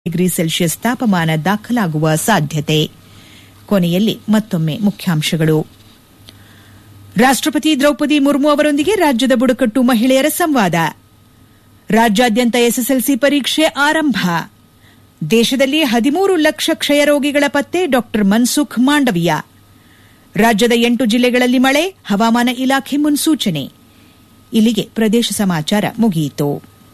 Degree Celsius ತಾಪಮಾನ ದಾಖಲಾಗುವ ಸಾಧ್ಯತೆ ಕೊನೆಯಲ್ಲಿ ಮತ್ತೊಮ್ಮೆ ಮುಖ್ಯಾಂಶಗಳು ರಾಷ್ಟಪತಿ ದ್ರೌಪದಿ ಮುರ್ಮು ಅವರೊಂದಿಗೆ ರಾಜ್ಯದ ಬುಡಕಟ್ಟು ಮಹಿಳೆಯರ ಸಂವಾದ ರಾಜ್ಯಾದ್ಯಂತ ಎಸ್ಎಸ್ಎಲ್ಸಿ ಪರೀಕ್ಷೆ ಆರಂಭ ದೇಶದಲ್ಲಿ ಹದಿಮೂರು ಲಕ್ಷ ಕ್ಷಯರೋಗಿಗಳ ಪತ್ತೆ ಡಾ ಮನ್ಸುಖ್ ಮಾಂಡವಿಯಾ ರಾಜ್ಯದ ಎಂಟು ಜಿಲ್ಲೆಗಳಲ್ಲಿ ಮಳೆ ಹವಾಮಾನ ಇಲಾಖೆ ಮುನ್ಸೂಚನೆ ಇಲ್ಲಿಗೆ ಪ್ರದೇಶ ಸಮಾಚಾರ ಮುಗಿಯಿತು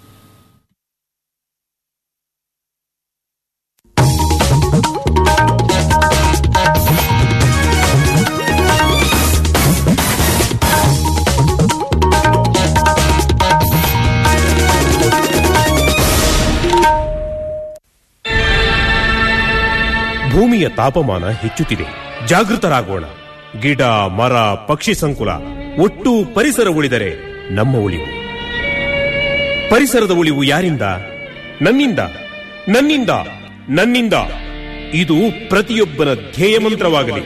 ಭೂಮಿಯ ತಾಪಮಾನ ಹೆಚ್ಚುತ್ತಿದೆ ಜಾಗೃತರಾಗೋಣ ಗಿಡ ಮರ ಪಕ್ಷಿ ಸಂಕುಲ ಒಟ್ಟು ಪರಿಸರ ಉಳಿದರೆ ನಮ್ಮ ಉಳಿವು ಪರಿಸರದ ಉಳಿವು ಯಾರಿಂದ ನನ್ನಿಂದ ನನ್ನಿಂದ ನನ್ನಿಂದ ಇದು ಪ್ರತಿಯೊಬ್ಬನ ಧ್ಯೇಯ ಮಂತ್ರವಾಗಲಿ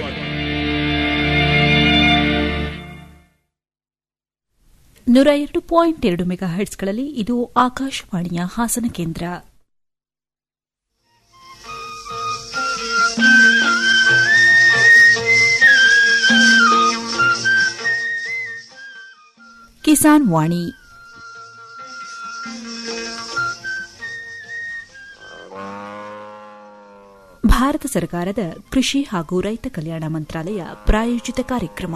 ನೂರ ಎರಡು ಪಾಯಿಂಟ್ ಎರಡು ಮೆಗಾ ಹರ್ಟ್ಸ್ಗಳಲ್ಲಿ ಇದು ಆಕಾಶವಾಣಿಯ ಹಾಸನ ಕೇಂದ್ರ ಕಿಸಾನ್ ವಾಣಿ ಭಾರತ ಸರ್ಕಾರದ ಕೃಷಿ ಹಾಗೂ ರೈತ ಕಲ್ಯಾಣ ಮಂತ್ರಾಲಯ ಪ್ರಾಯೋಜಿತ ಕಾರ್ಯಕ್ರಮ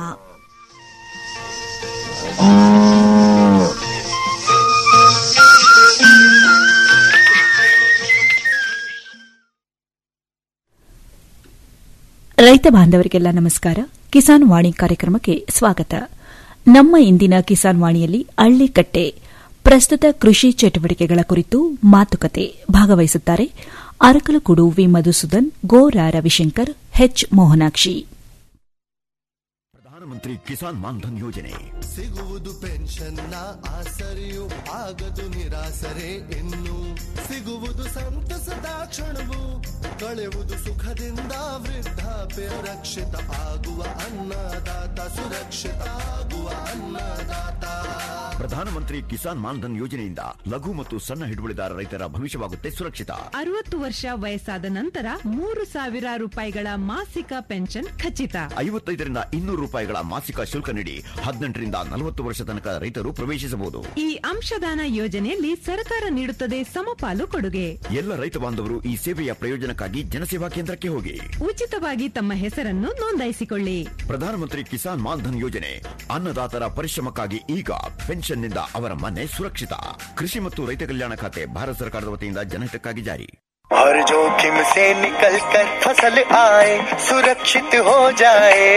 ರೈತ ಬಾಂಧವರಿಗೆಲ್ಲ ನಮಸ್ಕಾರ ಕಿಸಾನ್ ವಾಣಿ ಕಾರ್ಯಕ್ರಮಕ್ಕೆ ಸ್ವಾಗತ ನಮ್ಮ ಇಂದಿನ ಕಿಸಾನ್ ವಾಣಿಯಲ್ಲಿ ಹಳ್ಳಿಕಟ್ಟೆ ಪ್ರಸ್ತುತ ಕೃಷಿ ಚಟುವಟಿಕೆಗಳ ಕುರಿತು ಮಾತುಕತೆ ಭಾಗವಹಿಸುತ್ತಾರೆ ಅರಕಲಗೂಡು ವಿ ಮಧುಸೂದನ್ ಗೋರಾ ರವಿಶಂಕರ್ ಎಚ್ ಮೋಹನಾಕ್ಷಿ ಪ್ರಧಾನಮಂತ್ರಿ ಕಿಸಾನ್ ಮಾನ್ಧನ್ ಯೋಜನೆ ಸಿಗುವುದು ಪೆನ್ಷನ್ನ ಆಸರೆಯು ಆಗದು ನಿರಾಸರೆ ಇನ್ನು ಸಿಗುವುದು ಸಂತಸದ ಕ್ಷಣವು ಕಳೆಯುವುದು ಸುಖದಿಂದ ವೃದ್ಧಾಪ್ಯ ರಕ್ಷಿತ ಆಗುವ ಅನ್ನದಾತ ಸುರಕ್ಷಿತ ಆಗುವ ಅನ್ನದಾತ ಪ್ರಧಾನಮಂತ್ರಿ ಕಿಸಾನ್ ಮಾನ್ಧನ್ ಯೋಜನೆಯಿಂದ ಲಘು ಮತ್ತು ಸಣ್ಣ ಹಿಡುವಳಿದಾರ ರೈತರ ಭವಿಷ್ಯವಾಗುತ್ತೆ ಸುರಕ್ಷಿತ ಅರವತ್ತು ವರ್ಷ ವಯಸ್ಸಾದ ನಂತರ ಮೂರು ಸಾವಿರ ರೂಪಾಯಿಗಳ ಮಾಸಿಕ ಪೆನ್ಷನ್ ಖಚಿತ ಐವತ್ತೈದರಿಂದ ಇನ್ನೂರು ರೂಪಾಯಿಗಳ ಮಾಸಿಕ ಶುಲ್ಕ ನೀಡಿ ಹದಿನೆಂಟರಿಂದ ನಲವತ್ತು ವರ್ಷ ತನಕ ರೈತರು ಪ್ರವೇಶಿಸಬಹುದು ಈ ಅಂಶದಾನ ಯೋಜನೆಯಲ್ಲಿ ಸರ್ಕಾರ ನೀಡುತ್ತದೆ ಸಮಪಾಲು ಕೊಡುಗೆ ಎಲ್ಲ ರೈತ ಬಾಂಧವರು ಈ ಸೇವೆಯ ಪ್ರಯೋಜನಕ್ಕಾಗಿ ಜನಸೇವಾ ಕೇಂದ್ರಕ್ಕೆ ಹೋಗಿ ಉಚಿತವಾಗಿ ತಮ್ಮ ಹೆಸರನ್ನು ನೋಂದಾಯಿಸಿಕೊಳ್ಳಿ ಪ್ರಧಾನಮಂತ್ರಿ ಕಿಸಾನ್ ಮಾನ್ಧನ್ ಯೋಜನೆ ಅನ್ನದಾತರ ಪರಿಶ್ರಮಕ್ಕಾಗಿ ಈಗ ಪೆನ್ಷನ್ನಿಂದ ಅವರ ಮನೆ ಸುರಕ್ಷಿತ ಕೃಷಿ ಮತ್ತು ರೈತ ಕಲ್ಯಾಣ ಖಾತೆ ಭಾರತ ಸರ್ಕಾರದ ವತಿಯಿಂದ ಜನಹಿತಕ್ಕಾಗಿ ಜಾರಿ हर जोखिम से निकल कर फसल आए सुरक्षित हो जाए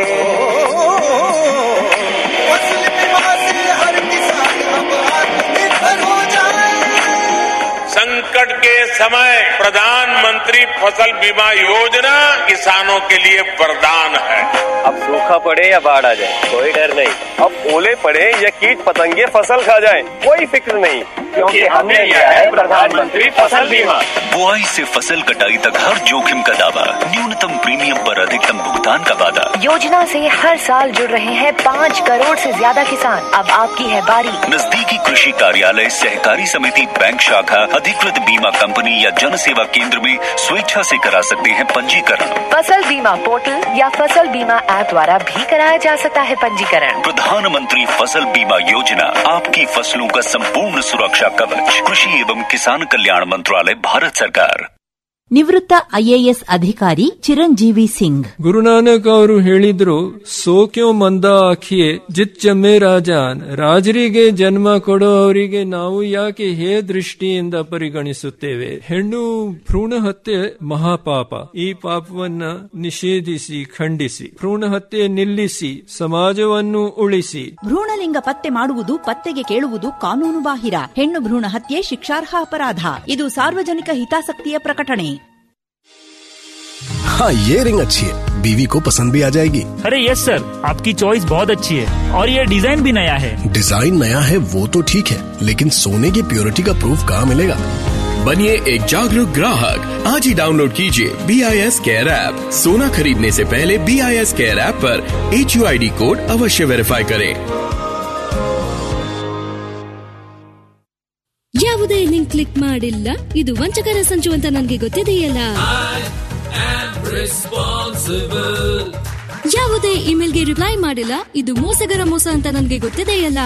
फसल बीमा से हर किसान अब आत्मनिर्भर हो जाए संकट के समय प्रधानमंत्री फसल बीमा योजना किसानों के लिए वरदान है अब सूखा पड़े या बाढ़ आ जाए कोई डर नहीं अब ओले पड़े या कीट पतंगे फसल खा जाए कोई फिक्र नहीं क्योंकि हमने लिया है प्रधानमंत्री फसल बीमा बुआई से फसल कटाई तक हर जोखिम का दावा न्यूनतम प्रीमियम पर अधिकतम भुगतान का वादा योजना से हर साल जुड़ रहे हैं पाँच करोड़ से ज्यादा किसान अब आपकी है बारी नजदीकी कृषि कार्यालय सहकारी समिति बैंक शाखा अधिकृत बीमा कंपनी या जन सेवा केंद्र में स्वेच्छा से करा सकते हैं पंजीकरण फसल बीमा पोर्टल या फसल बीमा ऐप द्वारा भी कराया जा सकता है पंजीकरण प्रधानमंत्री फसल बीमा योजना आपकी फसलों का संपूर्ण सुरक्षा कवच कृषि एवं किसान कल्याण मंत्रालय भारत सरकार ನಿವೃತ್ತ ಐಎಎಸ್ ಅಧಿಕಾರಿ ಚಿರಂಜೀವಿ ಸಿಂಗ್ ಗುರುನಾನಕ್ ಅವರು ಹೇಳಿದ್ರು ಸೋಕ್ಯೋ ಮಂದ ಆಖಿಯೇ ಜಿತ್ ಚಮ್ಮೆ ರಾಜಾನ್ ರಾಜರಿಗೆ ಜನ್ಮ ಕೊಡೋ ಅವರಿಗೆ ನಾವು ಯಾಕೆ ಹೇ ದೃಷ್ಟಿಯಿಂದ ಪರಿಗಣಿಸುತ್ತೇವೆ ಹೆಣ್ಣು ಭ್ರೂಣ ಹತ್ಯೆ ಮಹಾಪಾಪ ಈ ಪಾಪವನ್ನ ನಿಷೇಧಿಸಿ ಖಂಡಿಸಿ ಭ್ರೂಣ ಹತ್ಯೆ ನಿಲ್ಲಿಸಿ ಸಮಾಜವನ್ನು ಉಳಿಸಿ ಭ್ರೂಣಲಿಂಗ ಪತ್ತೆ ಮಾಡುವುದು ಪತ್ತೆಗೆ ಕೇಳುವುದು ಕಾನೂನು ಬಾಹಿರ ಹೆಣ್ಣು ಭ್ರೂಣ ಹತ್ಯೆ ಶಿಕ್ಷಾರ್ಹ ಅಪರಾಧ ಇದು ಸಾರ್ವಜನಿಕ ಹಿತಾಸಕ್ತಿಯ ಪ್ರಕಟಣೆ हाँ ये रिंग अच्छी है बीवी को पसंद भी आ जाएगी अरे यस सर आपकी चॉइस बहुत अच्छी है और ये डिजाइन भी नया है डिजाइन नया है वो तो ठीक है लेकिन सोने की प्योरिटी का प्रूफ कहाँ मिलेगा बनिए एक जागरूक ग्राहक आज ही डाउनलोड कीजिए B I S care app सोना खरीदने से पहले B I S care app पर H U I D code अवश्य वेरीफाई करें ಯಾವುದೇ ಲಿಂಕ್ ಕ್ಲಿಕ್ ಮಾಡಿಲ್ಲ ಇದು ವಂಚಕರ ಸಂಚು ಅಂತ ನನ್ಗೆ ಗೊತ್ತಿದೆಯಲ್ಲ ಯಾವುದೇ ಇಮೇಲ್ಗೆ ರಿಪ್ಲೈ ಮಾಡಿಲ್ಲ ಇದು ಮೋಸಗರ ಮೋಸ ಅಂತ ನನ್ಗೆ ಗೊತ್ತಿದೆಯಲ್ಲ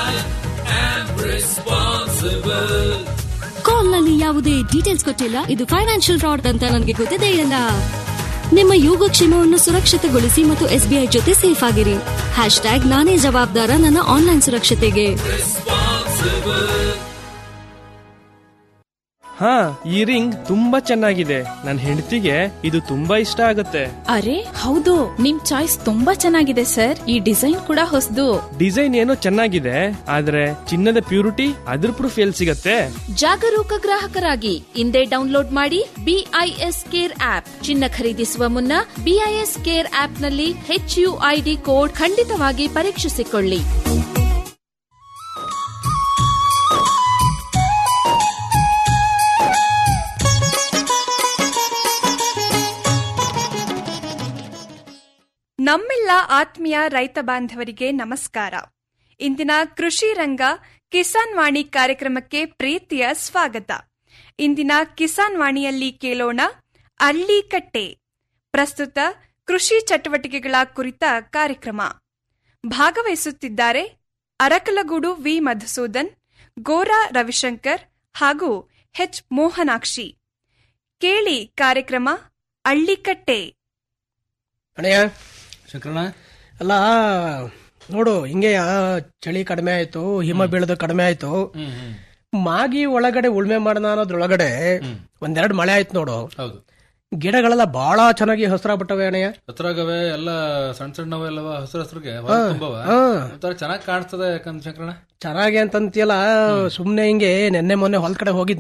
ಕಾಲ್ ನಲ್ಲಿ ಯಾವುದೇ ಡೀಟೇಲ್ಸ್ ಕೊಟ್ಟಿಲ್ಲ ಇದು ಫೈನಾನ್ಷಿಯಲ್ ಫ್ರಾಡ್ ಅಂತ ನನಗೆ ಗೊತ್ತಿದೆಯಲ್ಲ ನಿಮ್ಮ ಯೋಗಕ್ಷೇಮವನ್ನು ಸುರಕ್ಷಿತಗೊಳಿಸಿ ಮತ್ತು ಎಸ್ಬಿಐ ಜೊತೆ ಸೇಫ್ ಆಗಿರಿ ಹ್ಯಾಶ್ ಟ್ಯಾಗ್ ನಾನೇ ಜವಾಬ್ದಾರ ನನ್ನ ಆನ್ಲೈನ್ ಸುರಕ್ಷತೆಗೆ ಹಾ ಈ ರಿಂಗ್ ತುಂಬಾ ಚೆನ್ನಾಗಿದೆ ನನ್ನ ಹೆಂಡತಿಗೆ ಇದು ತುಂಬಾ ಇಷ್ಟ ಆಗುತ್ತೆ ಅರೆ ಹೌದು ನಿಮ್ ಚಾಯ್ಸ್ ತುಂಬಾ ಚೆನ್ನಾಗಿದೆ ಸರ್ ಈ ಡಿಸೈನ್ ಕೂಡ ಹೊಸದು ಡಿಸೈನ್ ಏನೋ ಚೆನ್ನಾಗಿದೆ ಆದ್ರೆ ಚಿನ್ನದ ಪ್ಯೂರಿಟಿ ಅದ್ರ ಪ್ರೂಫ್ ಎಲ್ಲಿ ಸಿಗತ್ತೆ ಜಾಗರೂಕ ಗ್ರಾಹಕರಾಗಿ ಇಂದೇ ಡೌನ್ಲೋಡ್ ಮಾಡಿ ಬಿಐಎಸ್ ಕೇರ್ ಆಪ್ ಚಿನ್ನ ಖರೀದಿಸುವ ಮುನ್ನ ಬಿಐಎಸ್ ಕೇರ್ ಆಪ್ ನಲ್ಲಿ ಹೆಚ್ಯುಐಡಿ ಕೋಡ್ ಖಂಡಿತವಾಗಿ ಪರೀಕ್ಷಿಸಿಕೊಳ್ಳಿ ನಮ್ಮೆಲ್ಲ ಆತ್ಮೀಯ ರೈತ ಬಾಂಧವರಿಗೆ ನಮಸ್ಕಾರ ಇಂದಿನ ಕೃಷಿ ರಂಗ ಕಿಸಾನ್ ವಾಣಿ ಕಾರ್ಯಕ್ರಮಕ್ಕೆ ಪ್ರೀತಿಯ ಸ್ವಾಗತ ಇಂದಿನ ಕಿಸಾನ್ ವಾಣಿಯಲ್ಲಿ ಕೇಳೋಣ ಅಳ್ಳಿಕಟ್ಟೆ ಪ್ರಸ್ತುತ ಕೃಷಿ ಚಟುವಟಿಕೆಗಳ ಕುರಿತ ಕಾರ್ಯಕ್ರಮ ಭಾಗವಹಿಸುತ್ತಿದ್ದಾರೆ ಅರಕಲಗೂಡು ವಿ ಮಧುಸೂದನ್ ಗೋರಾ ರವಿಶಂಕರ್ ಹಾಗೂ ಎಚ್ ಮೋಹನಾಕ್ಷಿ ಕೇಳಿ ಕಾರ್ಯಕ್ರಮ ಅಳ್ಳಿಕಟ್ಟೆ ಅಣ್ಣಯ್ಯ ಶಂಕರಣ್ಣ ಅಲ್ಲ ನೋಡು ಹಿಂಗೆ ಆ ಚಳಿ ಕಡಿಮೆ ಆಯ್ತು ಹಿಮ ಬೀಳೋದು ಕಡಿಮೆ ಆಯ್ತು ಮಾಗಿ ಒಳಗಡೆ ಉಳ್ಮೆ ಮಾಡೋಣ ಅನ್ನೋದ್ರೊಳಗಡೆ ಒಂದೆರಡು ಮಳೆ ಆಯ್ತು ನೋಡು ಹೌದು ಗಿಡಗಳೆಲ್ಲ ಬಹಳ ಚೆನ್ನಾಗಿ ಹಸ್ರಾಗ್ಬಿಟ್ಟವೆ ಅಣ್ಣಯ್ಯ ಹತ್ರಗವೆ ಎಲ್ಲ ಸಣ್ಣ ಸಣ್ಣವೆಲ್ಲವ ಹಸಿರು ಹಸಿರಿಗೆ ಹಾ, ತುಂಬವ ಹಾ. ಒಂಥರ ಚೆನ್ನಾಗಿ ಕಾಣಿಸ್ತದೆ ಯಾಕಂದ್ರೆ ಶಂಕರಣ್ಣ ಚೆನ್ನಾಗಿ ಅಂತಂತೀಯಲ್ಲ ಸುಮ್ನೆ ಹಿಂಗೆ ನೆನ್ನೆ ಮೊನ್ನೆ ಹೊಲದ ಕಡೆ ಹೋಗಿದ್ನ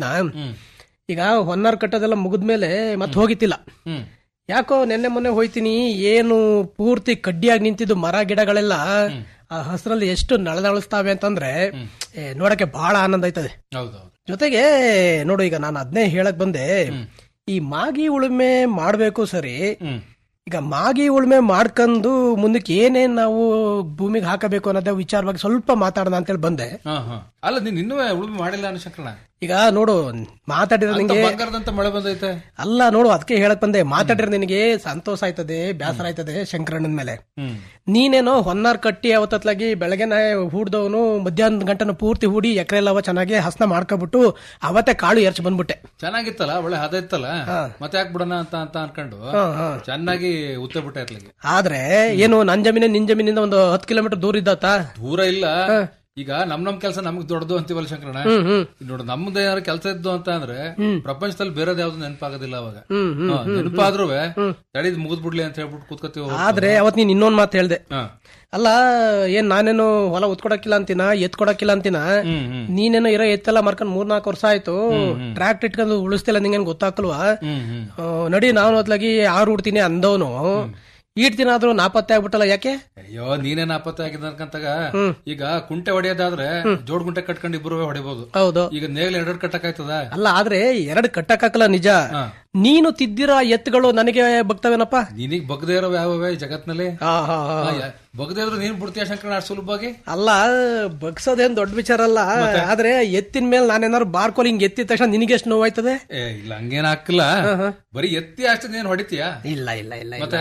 ಈಗ ಹೊನ್ನಾರ್ ಕಟ್ಟೋದೆಲ್ಲ ಮುಗಿದ್ಮೇಲೆ ಮತ್ತೆ ಹೋಗಿತ್ತಿಲ್ಲ ಹ್ಮ್ ಯಾಕೋ ನೆನ್ನೆ ಮೊನ್ನೆ ಹೋಯ್ತೀನಿ ಏನು ಪೂರ್ತಿ ಕಡ್ಡಿಯಾಗಿ ನಿಂತಿದ್ದು ಮರ ಗಿಡಗಳೆಲ್ಲ ಆ ಹಸ್ರಲ್ಲಿ ಎಷ್ಟು ನಳನಳಿಸ್ತಾವೆ ಅಂತಂದ್ರೆ ಏ, ನೋಡಕ್ಕೆ ಬಹಳ ಆನಂದ ಆಯ್ತದೆ ಹೌದು ಜೊತೆಗೆ ನೋಡು ಈಗ ನಾನು ಅದನ್ನೇ ಹೇಳಕ್ ಬಂದೆ ಈ ಮಾಗಿ ಉಳುಮೆ ಮಾಡ್ಬೇಕು ಸರಿ ಈಗ ಮಾಗಿ ಉಳುಮೆ ಮಾಡ್ಕೊಂಡು ಮುಂದಕ್ಕೆ ಏನೇನ್ ನಾವು ಭೂಮಿಗೆ ಹಾಕಬೇಕು ಅನ್ನೋದೇ ವಿಚಾರವಾಗಿ ಸ್ವಲ್ಪ ಮಾತಾಡೋಣ ಅಂತೇಳಿ ಬಂದೆ ಹಾ ಹಾ ಅಲ್ಲ ನೀನ್ ಇನ್ನೂ ಉಳುಮೆ ಮಾಡಿಲ್ಲ ಅನ್ನೋ ಶಂಕರಣ್ಣ ಈಗ ನೋಡು ಮಾತಾಡಿರೋ ಅಂತ ನಿಂಗೆ ಬಂಗಾರದಂತ ಮಳೆ ಬಂದೈತೆ ಅಲ್ಲ ನೋಡು ಅದಕ್ಕೆ ಹೇಳಕ್ ಬಂದೆ ಮಾತಾಡಿರೋ ನಿನಗೆ ಸಂತೋಷ ಆಯ್ತದೆ ಬೇಸರ ಆಯ್ತದೆ ಶಂಕರಣ್ಣನ ಮೇಲೆ ಹ್ಮ್ ನೀನೇನೋ ಹೊನ್ನಾರ್ ಕಟ್ಟಿ ಅವತ್ತತ್ಲಾಗಿ ಬೆಳಗ್ಗೆನೆ ಹೂಡ್ದವನು ಮಧ್ಯಾಹ್ನ ಗಂಟನ ಪೂರ್ತಿ ಹೂಡಿ ಎಕರೆ ಎಲ್ಲ ಚೆನ್ನಾಗಿ ಹಸ್ನ ಮಾಡ್ಕೊಬಿಟ್ಟು ಅವತ್ತೇ ಕಾಳು ಎರ್ಚ್ ಬಂದ್ಬಿಟ್ಟೆ ಚೆನ್ನಾಗಿತ್ತಲ್ಲ ಒಳ್ಳೆ ಹದ ಇತ್ತಲ್ಲ ಮತ್ತೆ ಯಾಕೆ ಬಿಡೋಣ ಅಂತ ಅಂತ ಅನ್ಕೊಂಡು ಹಾ, ಹಾ. ಚೆನ್ನಾಗಿ ಉತ್ತೆ ಬಿಟ್ಟೆ ಇರ್ಲಿಕ್ಕೆ ಆದ್ರೆ ಏನು ನನ್ ಜಮೀನೆ ನಿನ್ ಜಮೀನಿಂದ ಒಂದು ಹತ್ತು ಕಿಲೋಮೀಟರ್ ದೂರ ಇದ್ದಾತ ದೂರ ಇಲ್ಲ ಈಗ ನಮ್ ನಮ್ ಕೆಲಸ ನಮ್ಗ್ ದೊಡ್ಡದು ಅಂತೀವಲ್ಲ ಶಂಕರಣ್ಣ ಹ್ಮ್, ಹ್ಮ್. ಈಗ ನೋಡು ನಮ್ದು ಏನಾದ್ರು ಕೆಲಸ ಇದ್ದು ಅಂತ ಅಂದ್ರೆ ಪ್ರಪಂಚದಲ್ಲಿ ಬೇರೆದ್ ಯಾವ್ದು ನೆನಪಾಗೋದಿಲ್ಲ ಅವಾಗ ಹ್ಮ್, ಹ್ಮ್, ಹಾ, ಹ್ಮ್, ನೆನಪಾದ್ರೂ ತಡಿದ್ ಮುಗಿದ್ ಬಿಡ್ಲಿ ಅಂತ ಹೇಳ್ಬಿಟ್ಟು ಕೂತ್ಕೋತೀವಿ ಆದ್ರೆ ಅವತ್ ನೀನ್ ಇನ್ನೊಂದ್ ಮಾತು ಹೇಳ್ದೆ ಹಾ. ಅಲ್ಲ ಏನ್ ನಾನೇನು ಹೊಲ ಉತ್ಕೊಡಕ್ಕಿಲ್ಲ ಅಂತಿನ ಎತ್ ಕೊಡಕ್ಕಿಲ್ಲ ಅಂತಿನ ಹ್ಮ್, ಹ್ಮ್. ನೀನೇನೋ ಇರೋ ಎತ್ತೆಲ್ಲ ಮರ್ಕೊಂಡ್ ಮೂರ್ನಾಲ್ಕು ವರ್ಷ ಆಯ್ತು ಟ್ರ್ಯಾಕ್ಟರ್ ಇಟ್ಕೊಂಡು ಉಳಿಸ್ತಿಲ್ಲ ನಿಂಗೇನ್ ಗೊತ್ತಾಗ್ಲ್ವಾ ಹ್ಮ್ ಹ್ಮ್ ಆ, ನಡಿ ನಾನು ಹೊತ್ಲಾಗಿ ಆರು ಉಡ್ತೀನಿ ಅಂದವನು ಈಟ್ ದಿನ ಆದ್ರೂ ನಾಪತ್ತೆ ಆಗ್ಬಿಟ್ಟಲ್ಲ ಯಾಕೆ ಅಯ್ಯೋ ನೀನೇ ನಾಪತ್ತೆ ಆಗಿದ್ದ ಅನ್ಕಂತಾಗ ಈಗ ಕುಂಟೆ ಹೊಡೆಯೋದಾದ್ರೆ ಜೋಡ್ ಗುಂಟೆ ಕಟ್ಕೊಂಡು ಇಬ್ರು ಹೊಡಿಬಹುದು ಹೌದು ಈಗ ನೇಗ್ಲ ಎರಡ್ ಕಟ್ಟಕ್ ಆಯ್ತದ ಅಲ್ಲ ಆದ್ರೆ ಎರಡು ಕಟ್ಟಕ್ಕಾಗಲ್ಲ ನಿಜ ನೀನು ತಿದ್ದಿರೋ ಎತ್ತುಗಳು ನನಗೆ ಬಗ್ತವೇನಪ್ಪ ನಿನಗ್ ಬಗ್ದೇ ಇರೋ ಯಾವೇ ಈ ಜಗತ್ನಲ್ಲಿ ಹಾ, ಹಾ, ಹಾ. ಹಾ, ಯಾ- ಬಗ್ದೇ ಇದ್ರು ನೀನ್ ಬಿಡ್ತೀಯ ಶಂಕರಣ್ಣ ಅಷ್ಟ್ ಸುಲಭವಾಗಿ ಅಲ್ಲ ಬಗ್ಸೋದೇನ್ ದೊಡ್ಡ ವಿಚಾರ ಅಲ್ಲ ಆದ್ರೆ ಎತ್ತಿನ ಮೇಲೆ ನಾನೇನಾದ್ರು ಬಾರ್ಕೋಲ್ ಹಿಂಗ್ ಎತ್ತಿದ ತಕ್ಷಣ ನಿನಗೆ ಎಷ್ಟು ನೋವಾಯ್ತದೆ ಏ ಇಲ್ಲ ಹಂಗೇನ್ ಹಾಕಿಲ್ಲ ಬರೀ ಎತ್ತಿ ಅಷ್ಟೇ ನೀನ್ ಹೊಡಿತೀಯ ಇಲ್ಲ ಇಲ್ಲ ಇಲ್ಲ ಮತ್ತೆ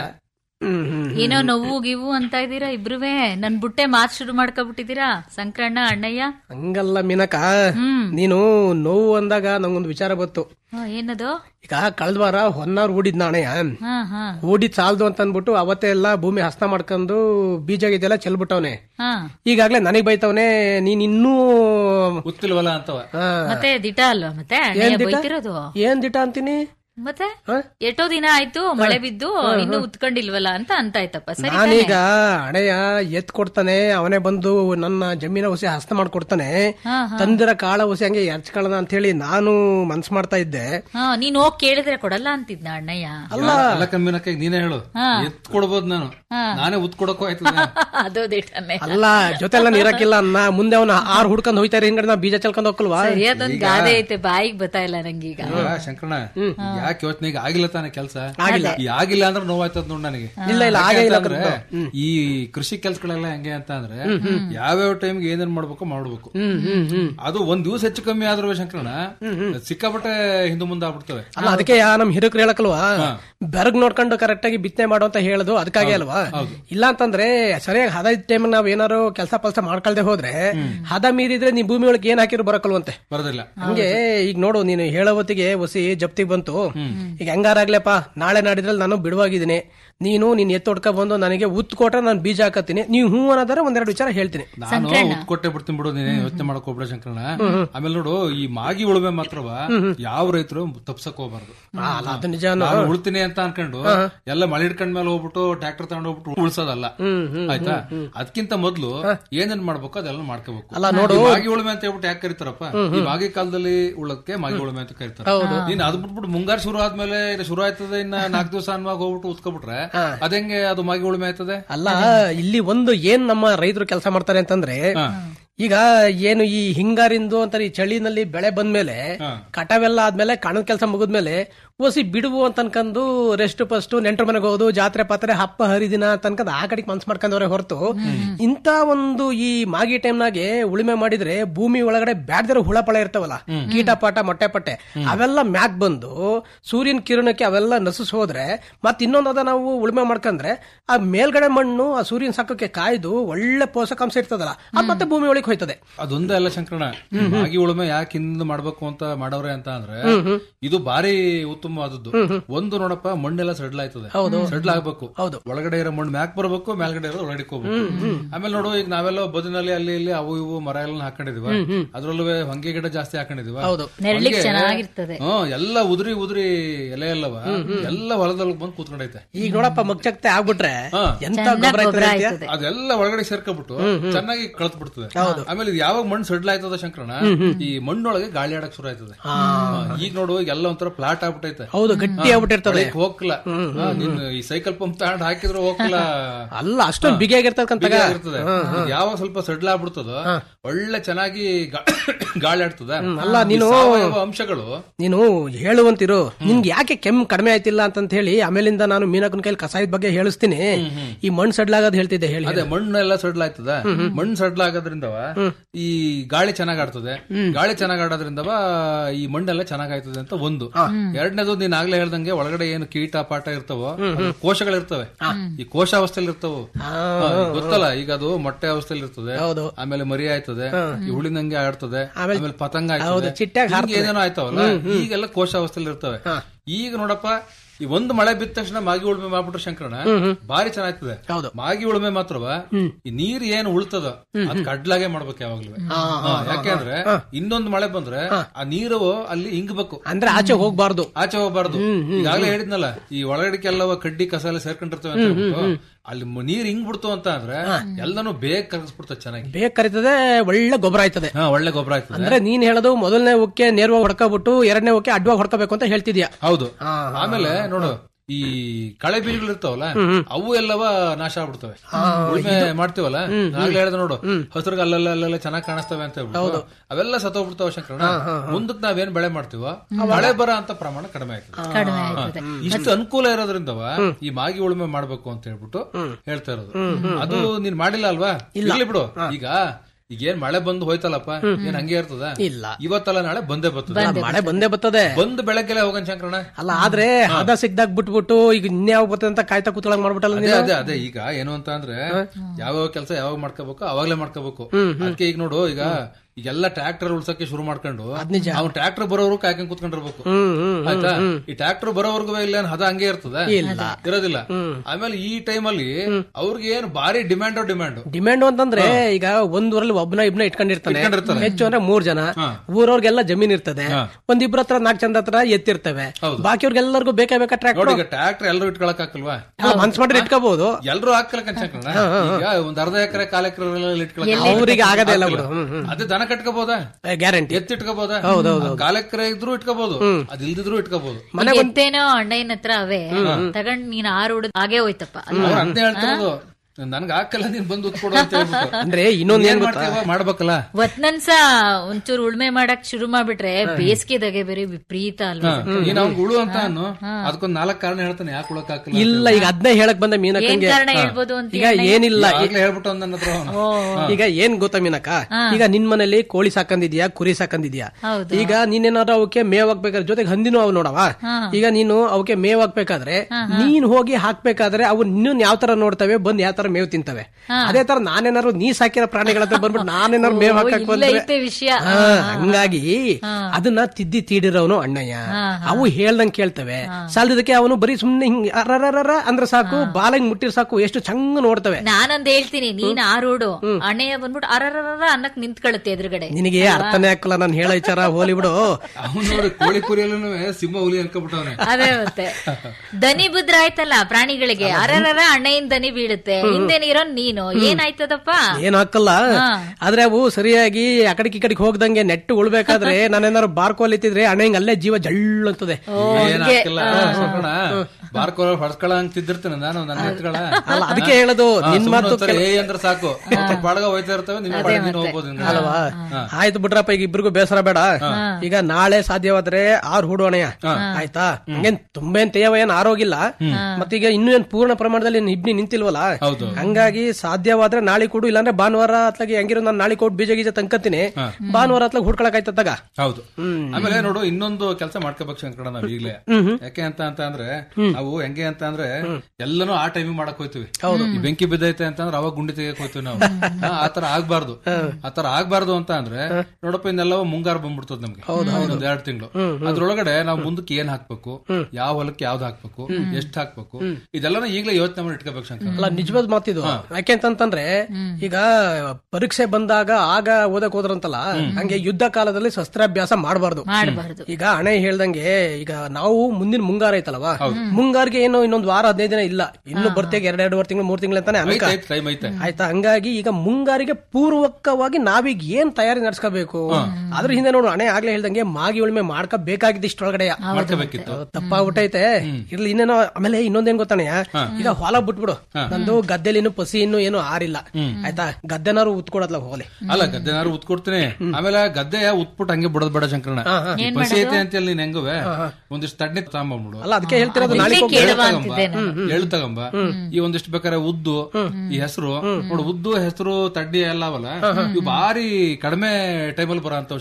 ಏನೋ ನೋವು ಗಿವು ಅಂತ ಇದೀರಾ ಇಬ್ರುವೆ ನನ್ ಬುಟ್ಟೆ ಮಾತ್ ಶುರು ಮಾಡ್ಕೊಬಿಟ್ಟಿದೀರಾ ಸಂಕ್ರಣ್ಣ ಅಣ್ಣಯ್ಯ ಹಂಗಲ್ಲ ಮೀನಕ ನೀನು ನೋವು ಅಂದಾಗ ನಂಗೊಂದು ವಿಚಾರ ಗೊತ್ತು ಹಾ, ಏನದು ಈಗ ಕಳೆದ ವಾರ ಹೊನ್ನಾರ್ ಹೂಡಿದ್ ನಾಣೆಯ ಹಾ ಹಾ ಹೂಡಿದ್ ಸಾಲದು ಅಂತ ಅಂದ್ಬಿಟ್ಟು ಅವತ್ತೇ ಎಲ್ಲ ಭೂಮಿ ಹಸ್ತ ಮಾಡ್ಕೊಂಡು ಬೀಜ ಗೀಜೆಲ್ಲ ಚೆಲ್ಬಿಟ್ಟವನೆ ಹಾ ಈಗಾಗ್ಲೇ ನನಗ್ ಬೈತವನೆ ನೀನ್ ಇನ್ನೂ ಗೊತ್ತಿಲ್ವಲ್ಲ ಅಂತವ ಆ, ಮತ್ತೆ ದಿಟ ಅಲ್ವಾ ಮತ್ತೆ ಏನ್ ಅಣ್ಣಯ್ಯ ದಿಟ? ಬೈತಿರೋದು ಏನ್ ದಿಟ ಅಂತೀನಿ ಮತ್ತೆ ಹಾ? ಎಷ್ಟೋ ದಿನ ಆಯ್ತು ಮಳೆ ಬಿದ್ದು ಹಾ, ಹಾ. ಇನ್ನು ಉತ್ಕೊಂಡಿಲ್ವಲ್ಲ ಅಂತ ಅಂತಾಯ್ತಪ್ಪ ಸರಿ ನಾನೀಗ ತಾನೇ? ಹಣೆಯ ಎತ್ ಕೊಡ್ತಾನೆ ಅವನೇ ಬಂದು ನನ್ನ ಜಮೀನ ಹುಸಿ ಹಸ್ತ ಮಾಡ್ಕೊಡ್ತಾನೆ ಹಾ, ಹಾ. ತಂದಿರ ಕಾಳ ಹುಸಿ ಹಂಗೆ ಎರ್ಚ್ಕೊಳ್ಳೋಣ ಅಂತ ಹೇಳಿ ನಾನು ಮನ್ಸ್ ಮಾಡ್ತಾ ಇದ್ದೆ ಹಾ ನೀನ್ ಹೋಗ್ ಕೇಳಿದ್ರೆ ಕೊಡಲ್ಲ ಅಂತಿದ್ನ ಅಣ್ಣಯ್ಯ ಅಲ್ಲ ಅಲ್ಲ ಕಮ್ಮಿನಕ್ಕೆ ನೀನೇ ಹೇಳು ಹಾ. ಎತ್ ಕೊಡ್ಬೋದು ನಾನು ಹಾ. ನಾನೇ ಉತ್ ಕೊಡಕ್ಕೂ ಆಯ್ತದ ಅದು ದಿಟನೆ ಅಲ್ಲ ಜೊತೆ ನಾನು ಇರಕ್ಕಿಲ್ಲ ನಾ ಮುಂದೆ ಅವನ ಆರ್ ಹುಡ್ಕೊಂಡ್ ಹೋಯ್ತಾರೆ ಹಿಂಗಡೆ ನಾ ಬೀಜ ಚೆಲ್ಕೊಂಡ್ ಹೋಗಲ್ವಾ ಸರಿಯಾದೊಂದ್ ಗಾದೆ ಐತೆ ಬಾಯಿಗೆ ಬತ್ತಾ ಇಲ್ಲ ನಂಗೀಗ ಈಗ ಶಂಕರಣ್ಣ ಯಾಕೆ ಯೋಚನೆ ಈಗ ಆಗಿಲ್ಲ ತಾನೆ ಕೆಲಸ ಆಗಿಲ್ಲ. ಈ ಆಗಿಲ್ಲ ಅಂದ್ರೆ ನೋವಾಯ್ತದ ನೋಡ್ ನನಗೆ ಇಲ್ಲ, ಇಲ್ಲ, ಯಾಕೆ ಆಗೇ ಇಲ್ಲ ಅಂತಂದ್ರೆ, ಕೃಷ್ಣ. ಹ್ಮ್. ಈ ಕೃಷಿ ಕೆಲ್ಸಗಳೆಲ್ಲ ಹೆಂಗೆ ಅಂತ ಅಂದ್ರೆ ಹ್ಮ್, ಹ್ಮ್. ಯಾವ್ಯಾವ ಟೈಮ್ಗೆ ಏನೇನ್ ಮಾಡ್ಬೇಕು ಮಾಡ್ಬೇಕು ಹ್ಮ್ ಹ್ಮ್ ಹ್ಮ್ ಅದು ಒಂದ್ ದಿವಸ ಹೆಚ್ಚು ಕಮ್ಮಿ ಆದ್ರೂ ಶಂಕರಣ ಸಿಕ್ಕಾಪಟ್ಟೆ ಹಿಂದೆ ಮುಂದೆ ಆಗ್ಬಿಡ್ತವೆ ಅಲ್ಲ ಅದಕ್ಕೆ ಯಾ ನಮ್ ಹಿರಕರು ಹೇಳಕಲ್ವಾ ಬೆರಗ್ ನೋಡ್ಕೊಂಡು ಕರೆಕ್ಟ್ ಆಗಿ ಬಿತ್ತನೆ ಮಾಡು ಅಂತ ಹೇಳುದು ಅದಕ್ಕಾಗಿ ಅಲ್ವಾ ಇಲ್ಲ ಅಂತಂದ್ರೆ ಸರಿಯಾಗಿ ಹದ ಟೈಮ್ ನಾವ್ ಏನಾರು ಕೆಲಸ ಪಲ್ಸ ಮಾಡ್ಕೊಳ್ದೆ ಹೋದ್ರೆ ಹದ ಮೀರಿದ್ರೆ ನೀ ಭೂಮಿ ಒಳಗೆ ಏನ್ ಹಾಕಿದ್ರು ಬರಕಲ್ವಂತೆ ಬರೋದಿಲ್ಲ ಹಂಗೆ ಈಗ ನೋಡು ನೀನು ಹೇಳೋ ಹೊತ್ತಿಗೆ ಹೊಸಿ ಜಪ್ತಿಗೆ ಬಂತು ಈಗ ಹೆಂಗಾರಾಗ್ಲಪ್ಪ ನಾಳೆ ನಾಡಿದ್ರಲ್ಲಿ ನಾನು ಬಿಡುವಾಗಿದ್ದೀನಿ ನೀನು ನೀನ್ ಎತ್ತೊಡ್ಕ ಬಂದು ನನಗೆ ಉತ್ ಕೊಟ್ರೆ ನಾನು ಬೀಜ ಹಾಕತ್ತೀನಿ ನೀವು ಹೂ ಅನ್ನೋದಾರೆ ಒಂದೆರಡು ವಿಚಾರ ಹೇಳ್ತೀನಿ ನಾನು ಉತ್ ಕೊಟ್ಟೆ ಬಿಡ್ತೀನಿ ಬಿಡು ನೀನು ಯೋಚನೆ ಮಾಡಕ್ ಹೋಗ್ಬೇಡ ಶಂಕರಣ ಆಮೇಲೆ ನೋಡು ಈ ಮಾಗಿ ಉಳುಮೆ ಮಾತ್ರವ ಯಾವ ರೈತರು ತಪ್ಸಕ್ ಹೋಗ್ಬಾರ್ದು ಆ, ಅಲ್ಲ, ಅದು ನಿಜ ನಾನು ಉಳ್ತೀನಿ ಅಂತ ಅನ್ಕೊಂಡು ಎಲ್ಲ ಮಳೆ ಹಿಡ್ಕೊಂಡ್ ಮೇಲೆ ಹೋಗ್ಬಿಟ್ಟು ಟ್ರ್ಯಾಕ್ಟರ್ ತಗೊಂಡ್ ಹೋಗ್ಬಿಟ್ಟು ಉಳ್ಸೋದಲ್ಲ ಆಯ್ತಾ ಅದಕ್ಕಿಂತ ಮೊದ್ಲು ಏನೇನ್ ಮಾಡ್ಬೇಕು ಅದೆಲ್ಲ ಮಾಡ್ಕೋಬೇಕು ಅಲ್ಲ, ನೋಡು. ಈ ಮಾಗಿ ಉಳುಮೆ ಅಂತ ಹೇಳ್ಬಿಟ್ಟು ಯಾಕೆ ಕರೀತಾರಪ್ಪ ಈ ಮಾಗಿ ಕಾಲದಲ್ಲಿ ಉಳಕ್ಕೆ ಮಾಗಿ ಉಳುಮೆ ಅಂತ ಕರೀತಾರೆ ಹೌದು. ನೀನ್ ಅದ್ ಬಿಟ್ಬಿಟ್ಟು ಮುಂಗಾರು ಶುರು ಆದ್ಮೇಲೆ ಇದು ಶುರು ಆಯ್ತದೆ ಇನ್ನ ನಾಲ್ಕು ದಿವಸ ಅನ್ವಾಗ ಹೋಗ್ಬಿಟ್ಟು ಉತ್ಕೊಬಿಟ್ರೆ ಅದಂಗೆ ಅದು ಮಾಗಿ ಉಳುಮೆ ಆಯ್ತದೆ ಅಲ್ಲ ಇಲ್ಲಿ ಒಂದು ಏನ್ ನಮ್ಮ ರೈತರು ಕೆಲಸ ಮಾಡ್ತಾರೆ ಅಂತಂದ್ರೆ ಈಗ ಏನು ಈ ಹಿಂಗಾರಿಂದು ಅಂತಾರೆ ಈ ಚಳಿನಲ್ಲಿ ಬೆಳೆ ಬಂದ್ಮೇಲೆ ಕಟಾವೆಲ್ಲ ಆದ್ಮೇಲೆ ಕಣದ ಕೆಲಸ ಮುಗಿದ್ಮೇಲೆ ಓಸಿ ಬಿಡುವು ಅಂತ ಅನ್ಕೊಂಡು ರೆಸ್ಟ್ ಫಸ್ಟ್ ನೆಂಟ್ರ ಮನೆಗೆ ಹೋಗೋದು ಜಾತ್ರೆ ಪಾತ್ರೆ ಹಬ್ಬ ಹರಿದಿನ ಅಂತ ಅನ್ಕೊಂಡು ಆ ಕಡೆಗೆ ಮನ್ಸ್ ಮಾಡ್ಕೊಂಡವ್ರೆ ಹೊರತು ಇಂತ ಒಂದು ಈ ಮಾಗಿ ಟೈಮ್ನಾಗೆ ಉಳುಮೆ ಮಾಡಿದ್ರೆ ಭೂಮಿ ಒಳಗಡೆ ಬ್ಯಾಡ್ದಿರೋ ಹುಳ ಪಳ ಇರ್ತಾವಲ್ಲ ಕೀಟ ಪಾಟ ಮೊಟ್ಟೆ ಪಟ್ಟೆ ಅವೆಲ್ಲ ಮ್ಯಾಕ್ ಬಂದು ಸೂರ್ಯನ ಕಿರಣಕ್ಕೆ ಅವೆಲ್ಲ ನಸಿಸ್ ಹೋದ್ರೆ ಮತ್ ಇನ್ನೊಂದು ಅದ ನಾವು ಉಳುಮೆ ಮಾಡ್ಕೊಂಡ್ರೆ ಆ ಮೇಲ್ಗಡೆ ಮಣ್ಣು ಆ ಸೂರ್ಯನ ಸಾಕಕ್ಕೆ ಕಾಯ್ದು ಒಳ್ಳೆ ಪೋಷಕಾಂಶ ಇರ್ತದಲ್ಲ ಅದು ಮತ್ತೆ ಭೂಮಿ ಒಳಗೆ ಹೋಯ್ತದೆ ಅದೊಂದೇ ಅಲ್ಲ ಶಂಕರಣ ಮಾಗಿ ಉಳುಮೆ ಯಾಕೆ ಹಿಂದ್ ಮಾಡ್ಬೇಕು ಅಂತ ಮಾಡವ್ರೆ ಅಂತ ಅಂದ್ರೆ ಇದು ಬಾರಿ ಉತ್ತಮವಾದದ್ದು ಒಂದು ನೋಡಪ್ಪ ಮಣ್ಣೆಲ್ಲ ಸಡ್ಲ ಆಯ್ತದೆ ಸಡ್ಲ ಆಗ್ಬೇಕು ಒಳಗಡೆ ಇರೋ ಮಣ್ಣು ಮ್ಯಾಕ್ ಬರ್ಬೇಕು ಮೇಲ್ಗಡೆ ಇರೋದು ಒಳಗಡೆ ಹೋಗ್ಬೇಕು ಆಮೇಲೆ ನೋಡು ಈಗ ನಾವೆಲ್ಲ ಬದಿನಲ್ಲಿ ಅಲ್ಲಿ ಇಲ್ಲಿ ಅವು ಇವು ಮರ ಎಲ್ಲ ಹಾಕೊಂಡಿದೀವ ಅದ್ರಲ್ಲೂ ಹೊಂಗೆ ಗಿಡ ಜಾಸ್ತಿ ಹಾಕೊಂಡಿದೀವ ನೆರಳಿಗೆ ಹೊಂಗೆ- ಚೆನ್ನಾಗಿರ್ತದೆ. ಹ್ಮ್ ಎಲ್ಲ ಉದುರಿ ಉದುರಿ ಎಲೆ ಎಲ್ಲವ ಎಲ್ಲ ಹೊಲದಲ್ಲಿ ಬಂದು ಕೂತ್ಕೊಂಡೈತೆ ಈಗ ನೋಡಪ್ಪ ಮಗ್ಚಕ್ತೆ ಆಗ್ಬಿಟ್ರೆ ಎಂತ ಚೆನ್ನಾಗ್ ಗೊಬ್ಬರ ಗೊಬ್ರ ಆಯ್ತದೆ ಆಯ್ತದೆ. ಅದೆಲ್ಲ ಒಳಗಡೆ ಸೇರ್ಕೊಬಿಟ್ಟು ಚೆನ್ನಾಗಿ ಕಳತ್ ಬಿಡ್ತದೆ ಹೌದು. ಆಮೇಲೆ ಇದು ಯಾವಾಗ ಮಣ್ಣು ಸಡ್ಲ ಆಯ್ತದ ಶಂಕರಣ ಈ ಮಣ್ಣೊಳಗೆ ಗಾಳಿ ಆಡಕ್ ಶುರು ಆಯ್ತದೆ ಹಾ, ಈಗ ನೋಡು ಈಗ ಎಲ್ಲ ಒಂಥರ ಪ್ಲಾಟ್ ಆಗ್ಬಿಟ್ಟೈತೆ ಹೌದು, ಗಟ್ಟಿ ಆಗ್ಬಿಟ್ಟಿರ್ತದೆ. ಒಳಗೆ ಹೋಗ್ಲ ಹಾ, ನೀನ್ ಈ ಸೈಕಲ್ ಪಂಪ್ ತಗೊಂಡ್ ಹಾಕಿದ್ರು ಹೋಗ್ಲ ಅಲ್ಲ ಅಷ್ಟೊಂದು ಬಿಗಿಯಾಗಿರ್ತಕ್ಕಂತ ಇರ್ತದೆ ಯಾವಾಗ ಸ್ವಲ್ಪ ಸಡ್ಲ ಆಗ್ಬಿಡ್ತದ ಒಳ್ಳೆ ಚೆನ್ನಾಗಿ ಗಾ- ಗಾಳಿ ಆಡ್ತದ ಅಲ್ಲ, ಈ ನೀನು- ಸಾವಯವ ಅಂಶಗಳು ನೀನು ಹೇಳುವಂತಿರು ನಿನ್ಗೆ ಯಾಕೆ ಕೆಮ್ಮು ಕಡಿಮೆ ಆಯ್ತಿಲ್ಲ ಅಂತ ಹೇಳಿ ಆಮೇಲಿಂದ ನಾನು ಮೀನಕ್ಕನ ಕೈಲಿ ಕಸಾಯದ ಬಗ್ಗೆ ಹೇಳಿಸ್ತೀನಿ ಈ ಮಣ್ಣು ಸಡ್ಲಾಗದ್ ಹೇಳ್ತಿದ್ದೆ ಹೇಳಿ ಅದೇ ಮಣ್ಣು ಎಲ್ಲ ಸಡ್ಲ ಆಯ್ತದ ಮಣ್ಣು ಸಡ್ಲ ಆಗೋದ್ರಿಂದವ ಈ ಗಾಳಿ ಚೆನ್ನಾಗ್ ಆಡ್ತದೆ ಗಾಳಿ ಚೆನ್ನಾಗ್ ಆಡೋದ್ರಿಂದವ ಈ ಮಣ್ಣೆಲ್ಲ ಚೆನ್ನಾಗ್ ಆಯ್ತದೆ ಅಂತ ಒಂದು ಎರಡನೇದು ನೀನ್ ಆಗ್ಲೇ ಹೇಳ್ದಂಗೆ ಒಳಗಡೆ ಏನು ಕೀಟ ಪಾಠ ಇರ್ತಾವೋ ಅದ್ರ ಕೋಶಗಳಿರ್ತವೆ ಈ ಕೋಶಾವಸ್ಥೆಯಲ್ಲಿ ಇರ್ತಾವ ಗೊತ್ತಲ್ಲ ಈಗ ಅದು ಮೊಟ್ಟೆ ಅವಸ್ಥೆಯಲ್ಲಿ ಇರ್ತದೆ ಆಮೇಲೆ ಮರಿ ಆಯ್ತದೆ ಈ ಹುಳಿನಂಗೆ ಆಡ್ತದೆ ಆಮೇಲೆ ಪತಂಗ ಹೌದು, ಆಯ್ತದೆ ಚಿಟ್ಟಾಗ್ ಹಿಂಗೆ ಹಾರ್ತದೆ. ಏನೇನೋ ಆಯ್ತಾವಲ್ಲ ಈಗೆಲ್ಲ ಕೋಶಾವಸ್ಥೆಯಲ್ಲಿ ಇರ್ತವೆ ಈಗ ನೋಡಪ್ಪ ಈ ಒಂದು ಮಳೆ ಬಿದ್ದ ತಕ್ಷಣ ಮಾಗಿ ಉಳುಮೆ ಮಾಡ್ಬಿಟ್ರೆ ಶಂಕರಣ ಬಾರಿ ಚೆನ್ನಾಗ್ತದೆ ಮಾಗಿ ಉಳುಮೆ ಮಾತ್ರವ ಈ ನೀರ್ ಏನು ಉಳ್ತದ ಅದ್ ಕಡ್ಲಾಗೆ ಮಾಡ್ಬೇಕು ಯಾವಾಗ್ಲೂ ಹಾ, ಯಾಕೆಂದ್ರೆ ಇನ್ನೊಂದು ಮಳೆ ಬಂದ್ರೆ ಆ ನೀರು ಅಲ್ಲಿ ಇಂಗ್ಬೇಕು ಅಂದ್ರೆ ಆಚೆ ಹೋಗ್ಬಾರ್ದು ಆಚೆ ಹೋಗ್ಬಾರ್ದು ಈಗಾಗಲೇ ಹೇಳಿದ್ನಲ್ಲ ಈ ಒಳಗಡೆಗೆಲ್ಲವ ಕಡ್ಡಿ ಕಸ ಎಲ್ಲ ಸೇರ್ಕೊಂಡಿರ್ತವೆ ಅಂತ ಹೇಳ್ಬಿಟ್ಟು ಅಲ್ಲಿ ಮ- ನೀರ್ ಹಿಂಗ್ ಬಿಡ್ತು ಅಂತ ಅಂದ್ರೆ ಎಲ್ಲಾನು ಬೇಗ ಕರಗಿಸ್ಬಿಡ್ತದೆ ಚೆನ್ನಾಗಿ ಬೇಗ ಕರಿತದೆ ಒಳ್ಳೆ ಗೊಬ್ಬರ ಆಯ್ತದೆ ಹಾ ಒಳ್ಳೆ ಗೊಬ್ಬರ ಆಯ್ತದೆ ಅಂದ್ರೆ ನೀನ್ ಹೇಳೋದು ಮೊದಲನೇ ಉಕ್ಕೆ ನೇರವಾಗಿ ಹೊಡ್ಕೊಬಿಟ್ಟು ಎರಡನೇ ಉಕ್ಕೆ ಅಡ್ಡವಾಗಿ ಹೊಡ್ಕೋಬೇಕು ಅಂತ ಹೇಳ್ತಿದ್ಯಾ ಹೌದು ಆಮೇಲೆ ನೋಡು ಈ ಕಳೆ ಬೀಜಗಳು ಇರ್ತಾವಲ್ಲ ಅವು ಎಲ್ಲವ ನಾಶ ಆಗ್ಬಿಡ್ತವೆ ಉಳುಮೆ ಮಾಡ್ತೀವಲ್ಲ ಆಗ್ಲೇ ಹೇಳ್ದೆ ನೋಡು ಹಸಿರುಗ ಅಲ್ಲೆಲ್ಲ ಅಲ್ಲೆಲ್ಲ ಚೆನ್ನಾಗಿ ಕಾಣಿಸ್ತವೆ ಅಂತ ಹೇಳ್ಬಿಟ್ಟು ಅವೆಲ್ಲ ಸತ್ತೋಗ್ಬಿಡ್ತಾವ ಶಂಕರಣ ಮುಂದಕ್ಕೆ ನಾವೇನ್ ಬೆಳೆ ಮಾಡ್ತೀವೋ ಮಳೆ ಬರ ಅಂತ ಪ್ರಮಾಣ ಕಡಿಮೆ ಆಯ್ತದೆ ಕಡಿಮೆ ಹಾ. ಆಯ್ತದೆ. ಇಷ್ಟು ಅನುಕೂಲ ಇರೋದ್ರಿಂದವ ಈ ಮಾಗಿ ಉಳುಮೆ ಮಾಡ್ಬೇಕು ಅಂತ ಹೇಳ್ಬಿಟ್ಟು ಹೇಳ್ತಾ ಇರೋದು ಅದು ನೀನ್ ಮಾಡಿಲ್ಲ ಅಲ್ವಾ ಇರ್ಲಿ ಬಿಡು ಈಗ ಈಗ ಏನ್ ಮಳೆ ಬಂದು ಹೋಯ್ತಲ್ಲಪ್ಪ ಏನ್ ಹಂಗೆ ಇರ್ತದ ಇಲ್ಲ. ಇವತ್ತಲ್ಲ ನಾಳೆ ಬಂದೇ ಬರ್ತದೆ ಮಳೆ ಬಂದೇ ಬರ್ತದೆ ಬಂದು ಬೆಳಗ್ಗೆಲ್ಲ ಹೋಗೋಣ ಶಂಕರಣ ಅಲ್ಲ ಆದ್ರೆ ಹದ ಸಿಗ್ದಾಗ ಬಿಟ್ಬಿಟ್ಟು ಈಗ ಇನ್ಯಾವ ಬರ್ತದೆ ಅಂತ ಕಾಯ್ತಾ ಕೂತ್ಕೊಳಕ್ ಮಾಡ್ಬಿಟ್ಟಲ್ಲ ಅದೇ ನೀನು ಅದೇ ಅದೇ ಈಗ ಏನು ಅಂತ ಅಂದ್ರೆ ಯಾವ್ಯಾವ ಕೆಲಸ ಯಾವಾಗ ಮಾಡ್ಕೋಬೇಕು ಅವಾಗ್ಲೇ ಮಾಡ್ಕೋಬೇಕು ಅದಕ್ಕೆ ಈಗ ನೋಡು ಈಗ ಈಗೆಲ್ಲ ಟ್ರ್ಯಾಕ್ಟರ್ ಉಳ್ಸಕ್ಕೆ ಶುರು ಮಾಡ್ಕೊಂಡು ಅವ್ನು ಟ್ರ್ಯಾಕ್ಟರ್ ಬರೋರು ಕಾಯ್ಕೊಂಡ್ ಕುತ್ಕೊಂಡಿರ್ಬೇಕು ಆಯ್ತಾ ಈ ಟ್ರ್ಯಾಕ್ಟರ್ ಬರೋವರ್ಗು ಇಲ್ಲ ಏನ್ ಹದ ಹಂಗೆ ಇರ್ತದೆ ಇರೋದಿಲ್ಲ ಆಮೇಲೆ ಈ ಟೈಮಲ್ಲಿ ಅವ್ರಿಗೆ ಏನು ಭಾರಿ ಡಿಮ್ಯಾಂಡ್ ಡಿಮ್ಯಾಂಡ್ ಡಿಮ್ಯಾಂಡ್ ಅಂತಂದ್ರೆ ಈಗ ಒಂದ್ ಊರಲ್ಲಿ ಒಬ್ನ ಇಬ್ನ ಇಟ್ಕೊಂಡಿರ್ತಾನೆ ಇಟ್ಕೊಂಡಿರ್ತಾನೆ. ಹೆಚ್ಚು ಅಂದ್ರೆ ಮೂರ್ ಜನ ಊರವ್ರಿಗೆಲ್ಲ ಜಮೀನ್ ಇರ್ತದೆ ಒಂದಿಬ್ರ ಹತ್ರ ನಾಲ್ಕು ಚಂದ ಹತ್ರ ಎತ್ತಿರ್ತವೆ ಬಾಕಿಯವ್ರಿಗೆಲ್ಲರಿಗೂ ಬೇಕಾ ಬೇಕಾ ನೋಡಿ ಟ್ರ್ಯಾಕ್ಟರ್ ಈಗ ಟ್ರ್ಯಾಕ್ಟರ್ ಎಲ್ಲರೂ ಇಟ್ಕೊಳಕ್ ಹಾಕಲ್ವಾ ಮನ್ಸ್ ಮಾಡ್ರೆ ಇಟ್ಕೋಬಹುದು ಎಲ್ರು ಹಾಕಲಕ್ಕ ಶಂಕರಣ ಈಗ ಒಂದ್ ಅರ್ಧ ಎಕರೆ ಕಾಲ ಎಕರೆ ಅವ್ರಿಗೆ ಆಗದೇ ಇಲ್ಲ ಬಿಡು. ಹ್ಮ್, ಹ್ಮ್. ಅದೇ ದನ ಕಟ್ಕೋಬೋದಾ ಗ್ಯಾರಂಟಿ ಎತ್ತಿ ಇಟ್ಕೋಬೋದಾ ಹೌದ್ ಹೌದ್ ಕಾಲ ಎಕರೆ ಇದ್ರು ಇಟ್ಕೋಬಹುದು ಅದ್ ಇಲ್ದಿದ್ರು ಇಟ್ಕೋಬಹುದು ಎತ್ತೇನೋ ಅಣ್ಣಯ್ಯನ ಹತ್ರ ಅವೇ ತಗೊಂಡ್ ನೀನ್ ಆರು ಹೊಡೆದ್ ಹಾಗೆ ಹೋಯ್ತಪ್ಪ ಅವ್ರು ಅದ್ನೇ ಹೇಳ್ತಿರೋದು ನನ್ಗೆ ಹಾಕಲ್ಲ ನೀನ್ ಬಂದು ಉತ್ ಕೊಡು ಅಂತ ಹೇಳ್ಬಿಟ್ಟು ಅಂದ್ರೆ ಇನ್ನೊಂದ್ ಏನ್ ಏನ್ ಗೊತ್ತಾ? ಮಾಡ್ತೀವ? ಮಾಡ್ಬೇಕಲ್ಲ ಒತ್ನನ್ಸ ಒಂಚೂರು ಉಳ್ಮೆ ಮಾಡಕ್ ಶುರು ಮಾಡ್ಬಿಟ್ರೆ ಬೇಸಿಗೆದಾಗೆ ಬೇರೆ ವಿಪರೀತ ಅಲ್ವಾ ಹಾ, ನೀನ್ ಅವ್ನ್ ಉಳು ಅಂತ ಅನ್ನು ಅದಕ್ಕೊಂದ್ ನಾಲ್ಕು ಕಾರಣ ಹೇಳ್ತಾನೆ ಯಾಕೆ ಉಳಕ್ ಹಾಕಲ್ಲ ಇಲ್ಲ ಈಗ ಅದನ್ನೇ ಹೇಳಕ್ ಬಂದ ಏನ್ ಮೀನಕ್ಕಂಗೆ ಕಾರಣ ಹೇಳ್ಬೋದು ಅಂತ ಈಗ ಏನಿಲ್ಲ ಆಗ್ಲೇ ಹೇಳ್ಬಿಟ್ಟು ಅಂದ ನನ್ನ ಹತ್ರ ಅವ್ನು. ಈಗ ಏನ್ ಗೊತ್ತಾ ಮೀನಕ್ಕ ಈಗ ನಿನ್ ಮನೇಲಿ ಕೋಳಿ ಸಾಕಂದಿದ್ಯಾ ಕುರಿ ಸಾಕಂದಿದ್ಯಾ ಹೌದು. ಈಗ ನೀನೇನಾದ್ರೂ ಅವಕ್ಕೆ ಮೇವ್ ಹಾಕ್ಬೇಕಾದ್ರೆ ಜೊತೆಗೆ ಹಂದಿನೂ ಅವ್ ನೋಡವ ಈಗ ನೀನು ಅವಕ್ಕೆ ಮೇವ್ ಹಾಕ್ಬೇಕಾದ್ರೆ ನೀನ್ ಹೋಗಿ ಹಾಕ್ಬೇಕಾದ್ರೆ ಅವು ನಿನ್ನ ಯಾವ ತರ ನೋಡ್ತವೆ ಬಂದ್ ಯಾವ ತರ ಮೇವ್ ತಿಂತವೆ ಅದೇ ತರ ನಾನೇನಾದ್ರು ನೀ ಸಾಕಿರೋ ಪ್ರಾಣಿಗಳ ಹತ್ರ ಬಂದ್ಬಿಟ್ಟು ನಾನೇನಾದ್ರು ಮೇವ್ ಓ, ಹಾಕಕ್ ಇಲ್ಲ ಬಂದ್ರೆ ಐತೆ ವಿಷಯ ಹಾ, ಹಂಗಾಗಿ ಅದನ್ನ ತಿದ್ದಿ ತೀಡಿರೋನು ಅಣ್ಣಯ್ಯ ಅವು ಹೇಳ್ದಂಗ್ ಕೇಳ್ತವೆ ಸಾಲದಕ್ಕೆ ಅವನು ಬರೀ ಸುಮ್ನೆ ಹಿಂಗ್ ಅರರರರ ಅಂದ್ರೆ ಸಾಕು ಬಾಲ ಹಿಂಗ್ ಮುಟ್ಟಿರ್ ಸಾಕು ಎಷ್ಟು ಚಂಗ ನೋಡ್ತವೆ ನಾನೊಂದ್ ಹೇಳ್ತೀನಿ ನೀನ್ ಆ ರೋಡು ಅಣ್ಣಯ್ಯ ಬಂದ್ಬಿಟ್ಟು ಅರರರ ಅನ್ನಕ್ ನಿಂತ್ಕೊಳ್ಳುತ್ತೆ ಎದುರುಗಡೆ ನಿನಗೆ ಅರ್ಥನೇ ಹಾಕಲ್ಲ ನಾನು ಹೇಳೋ ವಿಚಾರ ಹೋಲಿ ಬಿಡು ಅವ್ನು ನೋಡಿ ಕೋಳಿ ಕುರಿಯಲ್ಲೂ ಸಿಂಹ ಹುಲಿ ಅನ್ಕೊಂಡ್ಬಿಟ್ಟವನೆ ಅದೇ ಮತ್ತೆ ದನಿ ಬುದ್ರ ಆಯ್ತಲ್ಲ ಪ್ರಾಣಿಗಳಿಗೆ ಅರರರ ಅಣ್ಣಯ್ಯನ್ ದನಿ ಬೀಳುತ್ತೆ ಹಿಂದೆ ನೀರೋ ನೀನು ಏನಾಯ್ತದಪ್ಪ ಏನ್ ಹಾಕಲ್ಲ ಆದ್ರೆ ಅವು ಸರಿಯಾಗಿ ಆ ಕಡೆಗೆ ಈ ಕಡೆಗೆ ಹೋಗ್ದಂಗೆ ನೆಟ್ಟು ಉಳ್ಬೇಕಾದ್ರೆ ನಾನೇನಾದ್ರು ಬಾರ್ಕೋಲಿತ್ತಿದ್ರೆ ಅಣ್ಣ ಹಿಂಗ್ ಅಲ್ಲೇ ಜೀವ ಜಳ್ಳು ಅಂತದೆ ಏನ್ ಹಾಕಿಲ್ಲ ಶಂಕರಣ್ಣ ಬಾರ್ಕೋಲ ಹೊಡ್ಸ್ಕೊಳ ಅಂತ ತಿದ್ದಿರ್ತೀನಿ ನಾನು ನನ್ನ ಎತ್ಕೊಳ ಅಲ್ಲ, ಅದಕ್ಕೆ ಹೇಳೋದು, ನಿನ್ ಮಾತು ಕೆಲ- ಏ ಅಂದ್ರೆ ಸಾಕು ಅವ್ರ ಪಾಡ್ಗ ಹೋಯ್ತಾ ಇರ್ತವೆ ನಿಮ್ ಪಾಡ್ಗ ನೀನು ಹೋಗ್ಬೋದು ಹಿಂಗೆ. ಅಲ್ವಾ ಹಾ. ಆಯ್ತು ಬಿಟ್ರಪ್ಪ ಈಗ ಇಬ್ರಿಗೂ ಬೇಸರ ಬೇಡ ಈಗ ನಾಳೆ ಸಾಧ್ಯವಾದ್ರೆ ಆರು ಹೂಡೋಣಯ್ಯ ಆಯ್ತಾ ಹಂಗೇನ್ ತುಂಬಾ ಏನ್ ತೇವ ಏನ್ ಆರೋಗಿಲ್ಲ ಮತ್ತೀಗ ಇನ್ನೂ ಏನ್ ಪೂರ್ಣ ಪ್ರಮಾಣದಲ್ಲಿ ಏನ್ ಇಬ್ನಿ ನಿಂತಿಲ್ವಲ್ಲ ಹೌದು. ಹಂಗಾಗಿ ಸಾಧ್ಯವಾದ್ರೆ ನಾಳೆ ಕೊಡು ಇಲ್ಲಾಂದ್ರೆ ಭಾನುವಾರ ಅತ್ಲಾಗಿ ಹೆಂಗಿರೋ ನಾನು ನಾಳೆ ಕೊಟ್ಟು ಬೀಜ ಗೀಜ ತಂಕಂತೀನಿ ಭಾನುವಾರ ಅತ್ಲಾಗ ಹುಡ್ಕೊಳಕ್ ಆಯ್ತದಾಗ ಹೌದು ಆಮೇಲೆ ನೋಡು ಇನ್ನೊಂದು ಕೆಲಸ ಮಾಡ್ಕೋಬೇಕು ಶಂಕರ ನಾವ್ ಈಗ್ಲೇ ಯಾಕೆ ಅಂತ ಅಂತ ಅಂದ್ರೆ ನಾವು ಹೆಂಗೆ ಅಂತ ಅಂದ್ರೆ ಎಲ್ಲಾನು ಆ ಟೈಮ್ ಮಾಡಕ್ ಹೋಯ್ತಿವಿ ಈ ಬೆಂಕಿ ಬಿದ್ದೈತೆ ಅಂತ ಅಂದ್ರೆ ಅವಾಗ ಗುಂಡಿ ತೆಗಿಯಕ್ ಹೋಯ್ತಿವಿ ನಾವು ಹಾ, ಆತರ ಆಗ್ಬಾರ್ದು ಆತರ ಆಗ್ಬಾರ್ದು ಅಂತ ಅಂದ್ರೆ ನೋಡಪ್ಪ ಇನ್ನೆಲ್ಲವ ಮುಂಗಾರು ಬಂದ್ಬಿಡ್ತದ ನಮ್ಗೆ ಇನ್ನೊಂದ್ ಎರಡ್ ತಿಂಗಳು ಅದ್ರೊಳಗಡೆ ನಾವು ಮುಂದಕ್ಕೆ ಏನ್ ಹಾಕ್ಬೇಕು ಯಾವ ಹೊಲಕ್ಕೆ ಯಾವ್ದು ಹಾಕ್ಬೇಕು ಎಷ್ಟ್ ಹಾಕ್ಬೇಕು ಇದೆಲ್ಲನೂ ಈಗ್ಲೇ ಯೋಚನೆ ಮಾಡಿ ಇಟ್ಕೋಬೇಕು ಶಂಕರ ಅಲ್ಲ ನಿಜವಾದ ಮಾತಿದು ಯಾಕೆಂತಂತಂದ್ರೆ ಈಗ ಪರೀಕ್ಷೆ ಬಂದಾಗ ಆಗ ಓದಕ್ ಹೋದ್ರಂತಲ್ಲ ಹಂಗೆ ಯುದ್ಧ ಕಾಲದಲ್ಲಿ ಶಸ್ತ್ರಾಭ್ಯಾಸ ಮಾಡಬಾರ್ದು ಮಾಡಬಾರ್ದು ಈಗ ಹಣೆ ಹೇಳ್ದಂಗೆ ಈಗ ನಾವು ಮುಂದಿನ ಮುಂಗಾರ ಐತಲ್ವಾ ಮುಂಗಾರಿಗೆ ಏನು ಇನ್ನೊಂದ್ ವಾರ ಹದಿನೈದು ದಿನ ಇಲ್ಲ ಇನ್ನು ಬರ್ತೆಗೆ ಎರಡೆರಡುವರೆ ತಿಂಗಳು ಮೂರ್ ತಿಂಗಳು ಅಂತಾನೆ ಅನ್ಕ ಟೈಮ್ ಐತೆ ಆಯ್ತಾ ಹಂಗಾಗಿ ಈಗ ಮುಂಗಾರಿಗೆ ಪೂರ್ವಕವಾಗಿ ನಾವೀಗ ಏನ್ ತಯಾರಿ ನಡ್ಸ್ಕೋಬೇಕು ಅದ್ರ ಹಿಂದೆ ನೋಡು ಹಣೆ ಆಗ್ಲೇ ಹೇಳ್ದಂಗೆ ಮಾಗಿ ಉಳ್ಮೆ ಮಾಡ್ಕೋಬೇಕಾಗಿದ್ದು ಇಷ್ಟೊಳಗಡೆ ಮಾಡ್ಕೋಬೇಕಿತ್ತು ತಪ್ಪಾಗ್ಬಿಟ್ಟೈತೆ ಇರ್ಲಿ ಇನ್ನೇನೋ ಆಮೇಲೆ ಇನ್ನೊಂದೇನ್ ಗೊತ್ತಾಣಯ್ಯ ಈಗ ಹೊಲ ಬಿಟ್ಬಿಡು ನಂದು ಗದ್ದೆಲಿ ಇನ್ನು ಪಸಿ ಇನ್ನು ಏನು ಆರಿಲ್ಲ ಆಯ್ತಾ ಗದ್ದೆನಾರು ಉತ್ಕೊಡತ್ಲ ಹೋಗ್ಲಿ ಅಲ್ಲ ಗದ್ದೆನಾರು ಉತ್ಕೊಡ್ತೀನಿ ಆಮೇಲೆ ಗದ್ದೆ ಉತ್ಬಿಟ್ಟು ಹಂಗೆ ಬಿಡೋದ್ ಬೇಡ ಶಂಕರಣ್ಣ ಈ ಏನ್ ಬಸಿ ಮಾಡೋದು? ಐತೆ ಅಂತ ಹೇಳಿ ನೀನ್ ಹೆಂಗುವೆ ಒಂದಿಷ್ಟು ತಡ್ನಿ ತಗೊಂಬಂದ್ಬಿಡು ಅಲ್ಲ ಅದಕ್ಕೆ ಹೇಳ್ತಿರೋದು ಅದನ್ನೇ ನಾಳೆ ಕೇಳುವ ಎಳ್ಳು ತಗೊಂಬ ಅಂತಿದ್ದೆ ನಾನು. ಎಳ್ಳು ತಗೊಂಬ ಈ ಒಂದಿಷ್ಟು ಬೇಕಾರೆ ಉದ್ದು ಈ ಹೆಸರು ನೋಡು ಉದ್ದು ಹೆಸರು ತಡ್ಡಿ ಎಲ್ಲ ಅವಲ್ಲ ಇವು ಭಾರಿ ಕಡಿಮೆ ಟೈಮಲ್ಲಿ ಬರೋ ಅಂತವ್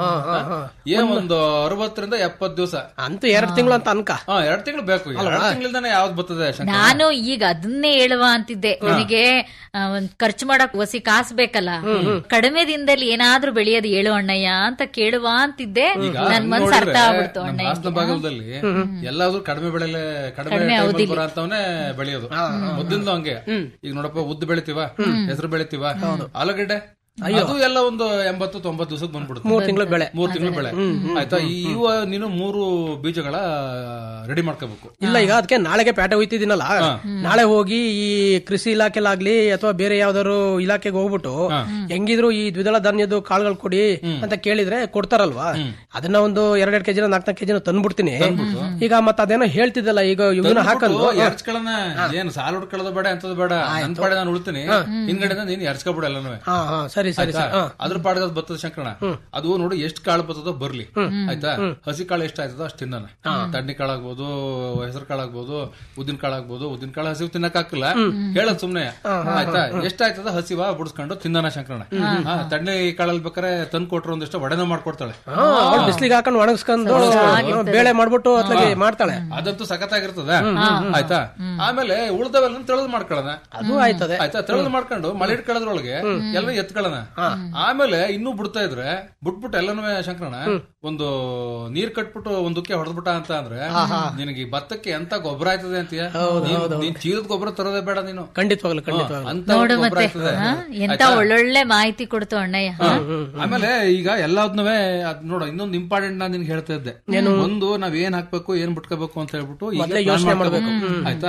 ಏನ್ ಒಂದು ಅರವತ್ತರಿಂದ ಎಪ್ಪತ್ ದಿವಸ ಅಂತೂ ಎರಡ್ ತಿಂಗಳು ಅಂತ ಅನ್ಕ ಹಾ ಎರಡ್ ತಿಂಗಳು ಬೇಕು ಎರಡ್ ತಿಂಗಳಿಂದಾನೆ ಯಾವ್ದು ಬರ್ತದೆ ಶಂಕರ ನಾನು ಈಗ ಅದನ್ನೇ ಹೇಳುವ ಅಂತಿದ್ದೆ ನನಗೆ ಆ, ಒಂದ್ ಖರ್ಚು ಮಾಡಕ್ ಒಸಿ ಕಾಸು ಬೇಕಲ್ಲ ಕಡಿಮೆ ದಿನದಲ್ಲಿ ಏನಾದ್ರೂ ಬೆಳೆಯೋದು ಹೇಳು ಅಣ್ಣಯ್ಯ ಅಂತ ಕೇಳುವ ಅಂತಿದ್ದೆ ಈಗ ನನ್ ಮನ್ಸ್ ನೋಡಿದ್ರೆ ಅರ್ಥ ಆಗ್ಬಿಡ್ತು ನಮ್ಮ ಅಣ್ಣಯ್ಯ ಹಾಸನ ಭಾಗದಲ್ಲಿ ಎಲ್ಲಾದ್ರೂ ಕಡಿಮೆ ಬೆಳೆಲೆ ಕಡಿಮೆ ಕಡಿಮೆ ಟೈಮಲ್ಲಿ ಅವಧಿಲಿ. ಬರೋ ಅಂತವನೇ ಬೆಳೆಯೋದು ಮೊದ್ಲಿಂದ ಹಂಗೆ ಈಗ ನೋಡಪ್ಪ ಉದ್ದು ಬೆಳಿತೀವ ಹೆಸರು ಬೆಳಿತೀವ ಆಲೂಗಡ್ಡೆ ಅದು ಎಲ್ಲ ಒಂದು ಎಂಬತ್ತು ತೊಂಬತ್ತು ದಿವಸಕ್ಕೆ ಬಂದ್ಬಿಡುತ್ತೆ ಮೂರ್ ತಿಂಗಳು ಬೆಳೆ ಮೂರ್ ತಿಂಗಳು ಬೆಳೆ ಆಯ್ತಾ ಇವ ನೀನು ಮೂರು ಬೀಜಗಳ ರೆಡಿ ಮಾಡ್ಕೋಬೇಕು ಇಲ್ಲ ಈಗ ಅದಕ್ಕೆ ನಾಳೆಗೆ ಪೇಟೆ ಹೋಯ್ತಿದ್ದೀನಲ್ಲ ನಾಳೆ ಹೋಗಿ ಈ ಕೃಷಿ ಇಲಾಖೆಲಾಗ್ಲಿ ಅಥವಾ ಬೇರೆ ಯಾವ್ದಾದ್ರು ಇಲಾಖೆಗೆ ಹೋಗ್ಬಿಟ್ಟು ಹೆಂಗಿದ್ರು ಈ ದ್ವಿದಳ ಧಾನ್ಯದ ಕಾಳುಗಳು ಕೊಡಿ ಅಂತ ಕೇಳಿದ್ರೆ ಕೊಡ್ತಾರಲ್ವಾ ಅದನ್ನ ಒಂದು ಎರಡೆರಡು ಕೆಜಿನ ನಾಲ್ಕು ನಾಲ್ಕು ಕೆಜಿನ ತಂದ್ಬಿಡ್ತೀನಿ ಈಗ ಮತ್ತೆ ಅದೇನೋ ಹೇಳ್ತಿದ್ದಲ್ಲ ಈಗ ಇವನ್ನ ಹಾಕಲ್ವ ಎರ್ಚ್ಕೊಳ್ಳೋಣ ಏನ್ ಸಾಲ ಹುಡ್ಕೊಳ್ಳೋದು ಬೇಡ ಅಂತದ್ ಬೇಡ ನನ್ ಪಾಡೆ ನಾನು ಉಳ್ತೀನಿ ಹಿಂದ್ಗಡೆ ನೀನ್ ಎರ್ಚ್ಕೊಬಿಡ ಎಲ್ಲನೂ ಹಾ ಹಾ ಸರಿ ಸರಿ ಸರಿ ಹಾ. ಅದ್ರ ಪಾಡ್ಗ ಅದ್ ಬರ್ತದ ಶಂಕರಣ ಅದು ನೋಡಿ ಎಷ್ಟ್ ಕಾಳು ಬರ್ತದೋ ಬರ್ಲಿ ಆಯ್ತಾ ಹಸಿ ಕಾಳು ಎಷ್ಟ್ ಆಯ್ತದೋ ಅಷ್ಟ್ ತಿನ್ನೋಣ ತಡ್ನಿ ಕಾಳಾಗ್ಬೋದು ಹೆಸರು ಕಾಳಾಗ್ಬೋದು ಉದ್ದಿನ ಕಾಳಾಗ್ಬೋದು ಉದ್ದಿನ ಕಾಳು ಹಸಿವು ತಿನ್ನಕ್ ಹಾಕಿಲ್ಲ ಹೇಳದ್ ಸುಮ್ನೆ ಆಯ್ತಾ ಎಷ್ಟ್ ಆಯ್ತದ ಹಸಿವ ಬುಡ್ಸ್ಕೊಂಡು ತಿನ್ನೋಣ ಶಂಕರಣ ಹಾ, ತಡ್ನಿ ಕಾಳಲ್ಲಿ ಬೇಕಾರೆ ತಂದ್ ಕೊಟ್ರು ಒಂದಿಷ್ಟು ವಡೆನ ಮಾಡ್ಕೊಡ್ತಾಳೆ ಹಾ, ಅವ್ಳು ಬಿಸ್ಲಿಗೆ ಹಾಕೊಂಡು ಒಣಗಿಸ್ಕೊಂಡು ಬೇಳೆ ಮಾಡ್ಬಿಟ್ಟು ಅತ್ಲಾಗೆ ಮಾಡ್ತಾಳೆ ಅದಂತೂ ಸಖತ್ತಾಗಿರ್ತದ ಆಯ್ತಾ ಆಮೇಲೆ ಉಳ್ದವೆಲ್ಲ ತೆಳದ್ ಮಾಡ್ಕೊಳ್ಳೋಣ ಅದು ಆಯ್ತದೆ ಆಯ್ತಾ ತೆಳದ್ ಮಾಡ್ಕೊಂಡು ಮಳೆ ಇಟ್ಕೊಳ್ಳೋದ್ರೊಳಗೆ ಎಲ್ಲ ಎತ್ಕೊಳ್ಳೋಣ ಆಮೇಲೆ ಇನ್ನೂ ಬಿಡ್ತಾ ಇದ್ರೆ ಬಿಟ್ಬಿಟ್ಟು ಎಲ್ಲನೂ ಶಂಕರಣ ಒಂದು ನೀರ್ ಕಟ್ಬಿಟ್ಟು ಒಂದಕ್ಕೆ ಹೊಡೆದ್ಬಿಟ್ಟ ಅಂತ ಅಂದ್ರೆ ನಿನಗೆ ಈ ಭತ್ತಕ್ಕೆ ಎಂತ ಗೊಬ್ಬರ ಆಯ್ತದೆ ಅಂತೀಯ ನೀನ್- ನೀನ್ ಚೀಲದ ಗೊಬ್ಬರ ತರೋದೇ ಬೇಡ ನೀನು ಖಂಡಿತವಾಗ್ಲು ಖಂಡಿತವಾಗ್ಲು ಅಂತ ನೋಡು ಗೊಬ್ಬರ ಮತ್ತೆ ಆಯ್ತದೆ ಹಾ? ಎಂತ ಆಯ್ತಾ? ಒಳ್ಳೊಳ್ಳೆ ಮಾಹಿತಿ ಕೊಡ್ತು ಅಣ್ಣಯ್ಯ ಹಾ? ಆಮೇಲೆ ಈಗ ಎಲ್ಲಾದ್ನೂ ಅದ್ ನೋಡ ಇನ್ನೊಂದು ಇಂಪಾರ್ಟೆಂಟ್ ನಾನು ನಿನ್ಗೆ ಹೇಳ್ತಾ ಇದ್ದೆ ಒಂದು ನಾವ್ ಏನ್ ಹಾಕ್ಬೇಕು ಏನ್ ಬಿಟ್ಕೋಬೇಕು ಅಂತ ಹೇಳ್ಬಿಟ್ಟು ಈಗ ಮೊದ್ಲೇ plan ಯೋಚ್ನೆ ಮಾಡ್ಕೋಬೇಕು. ಮಾಡ್ಬೇಕು. ಆಯ್ತಾ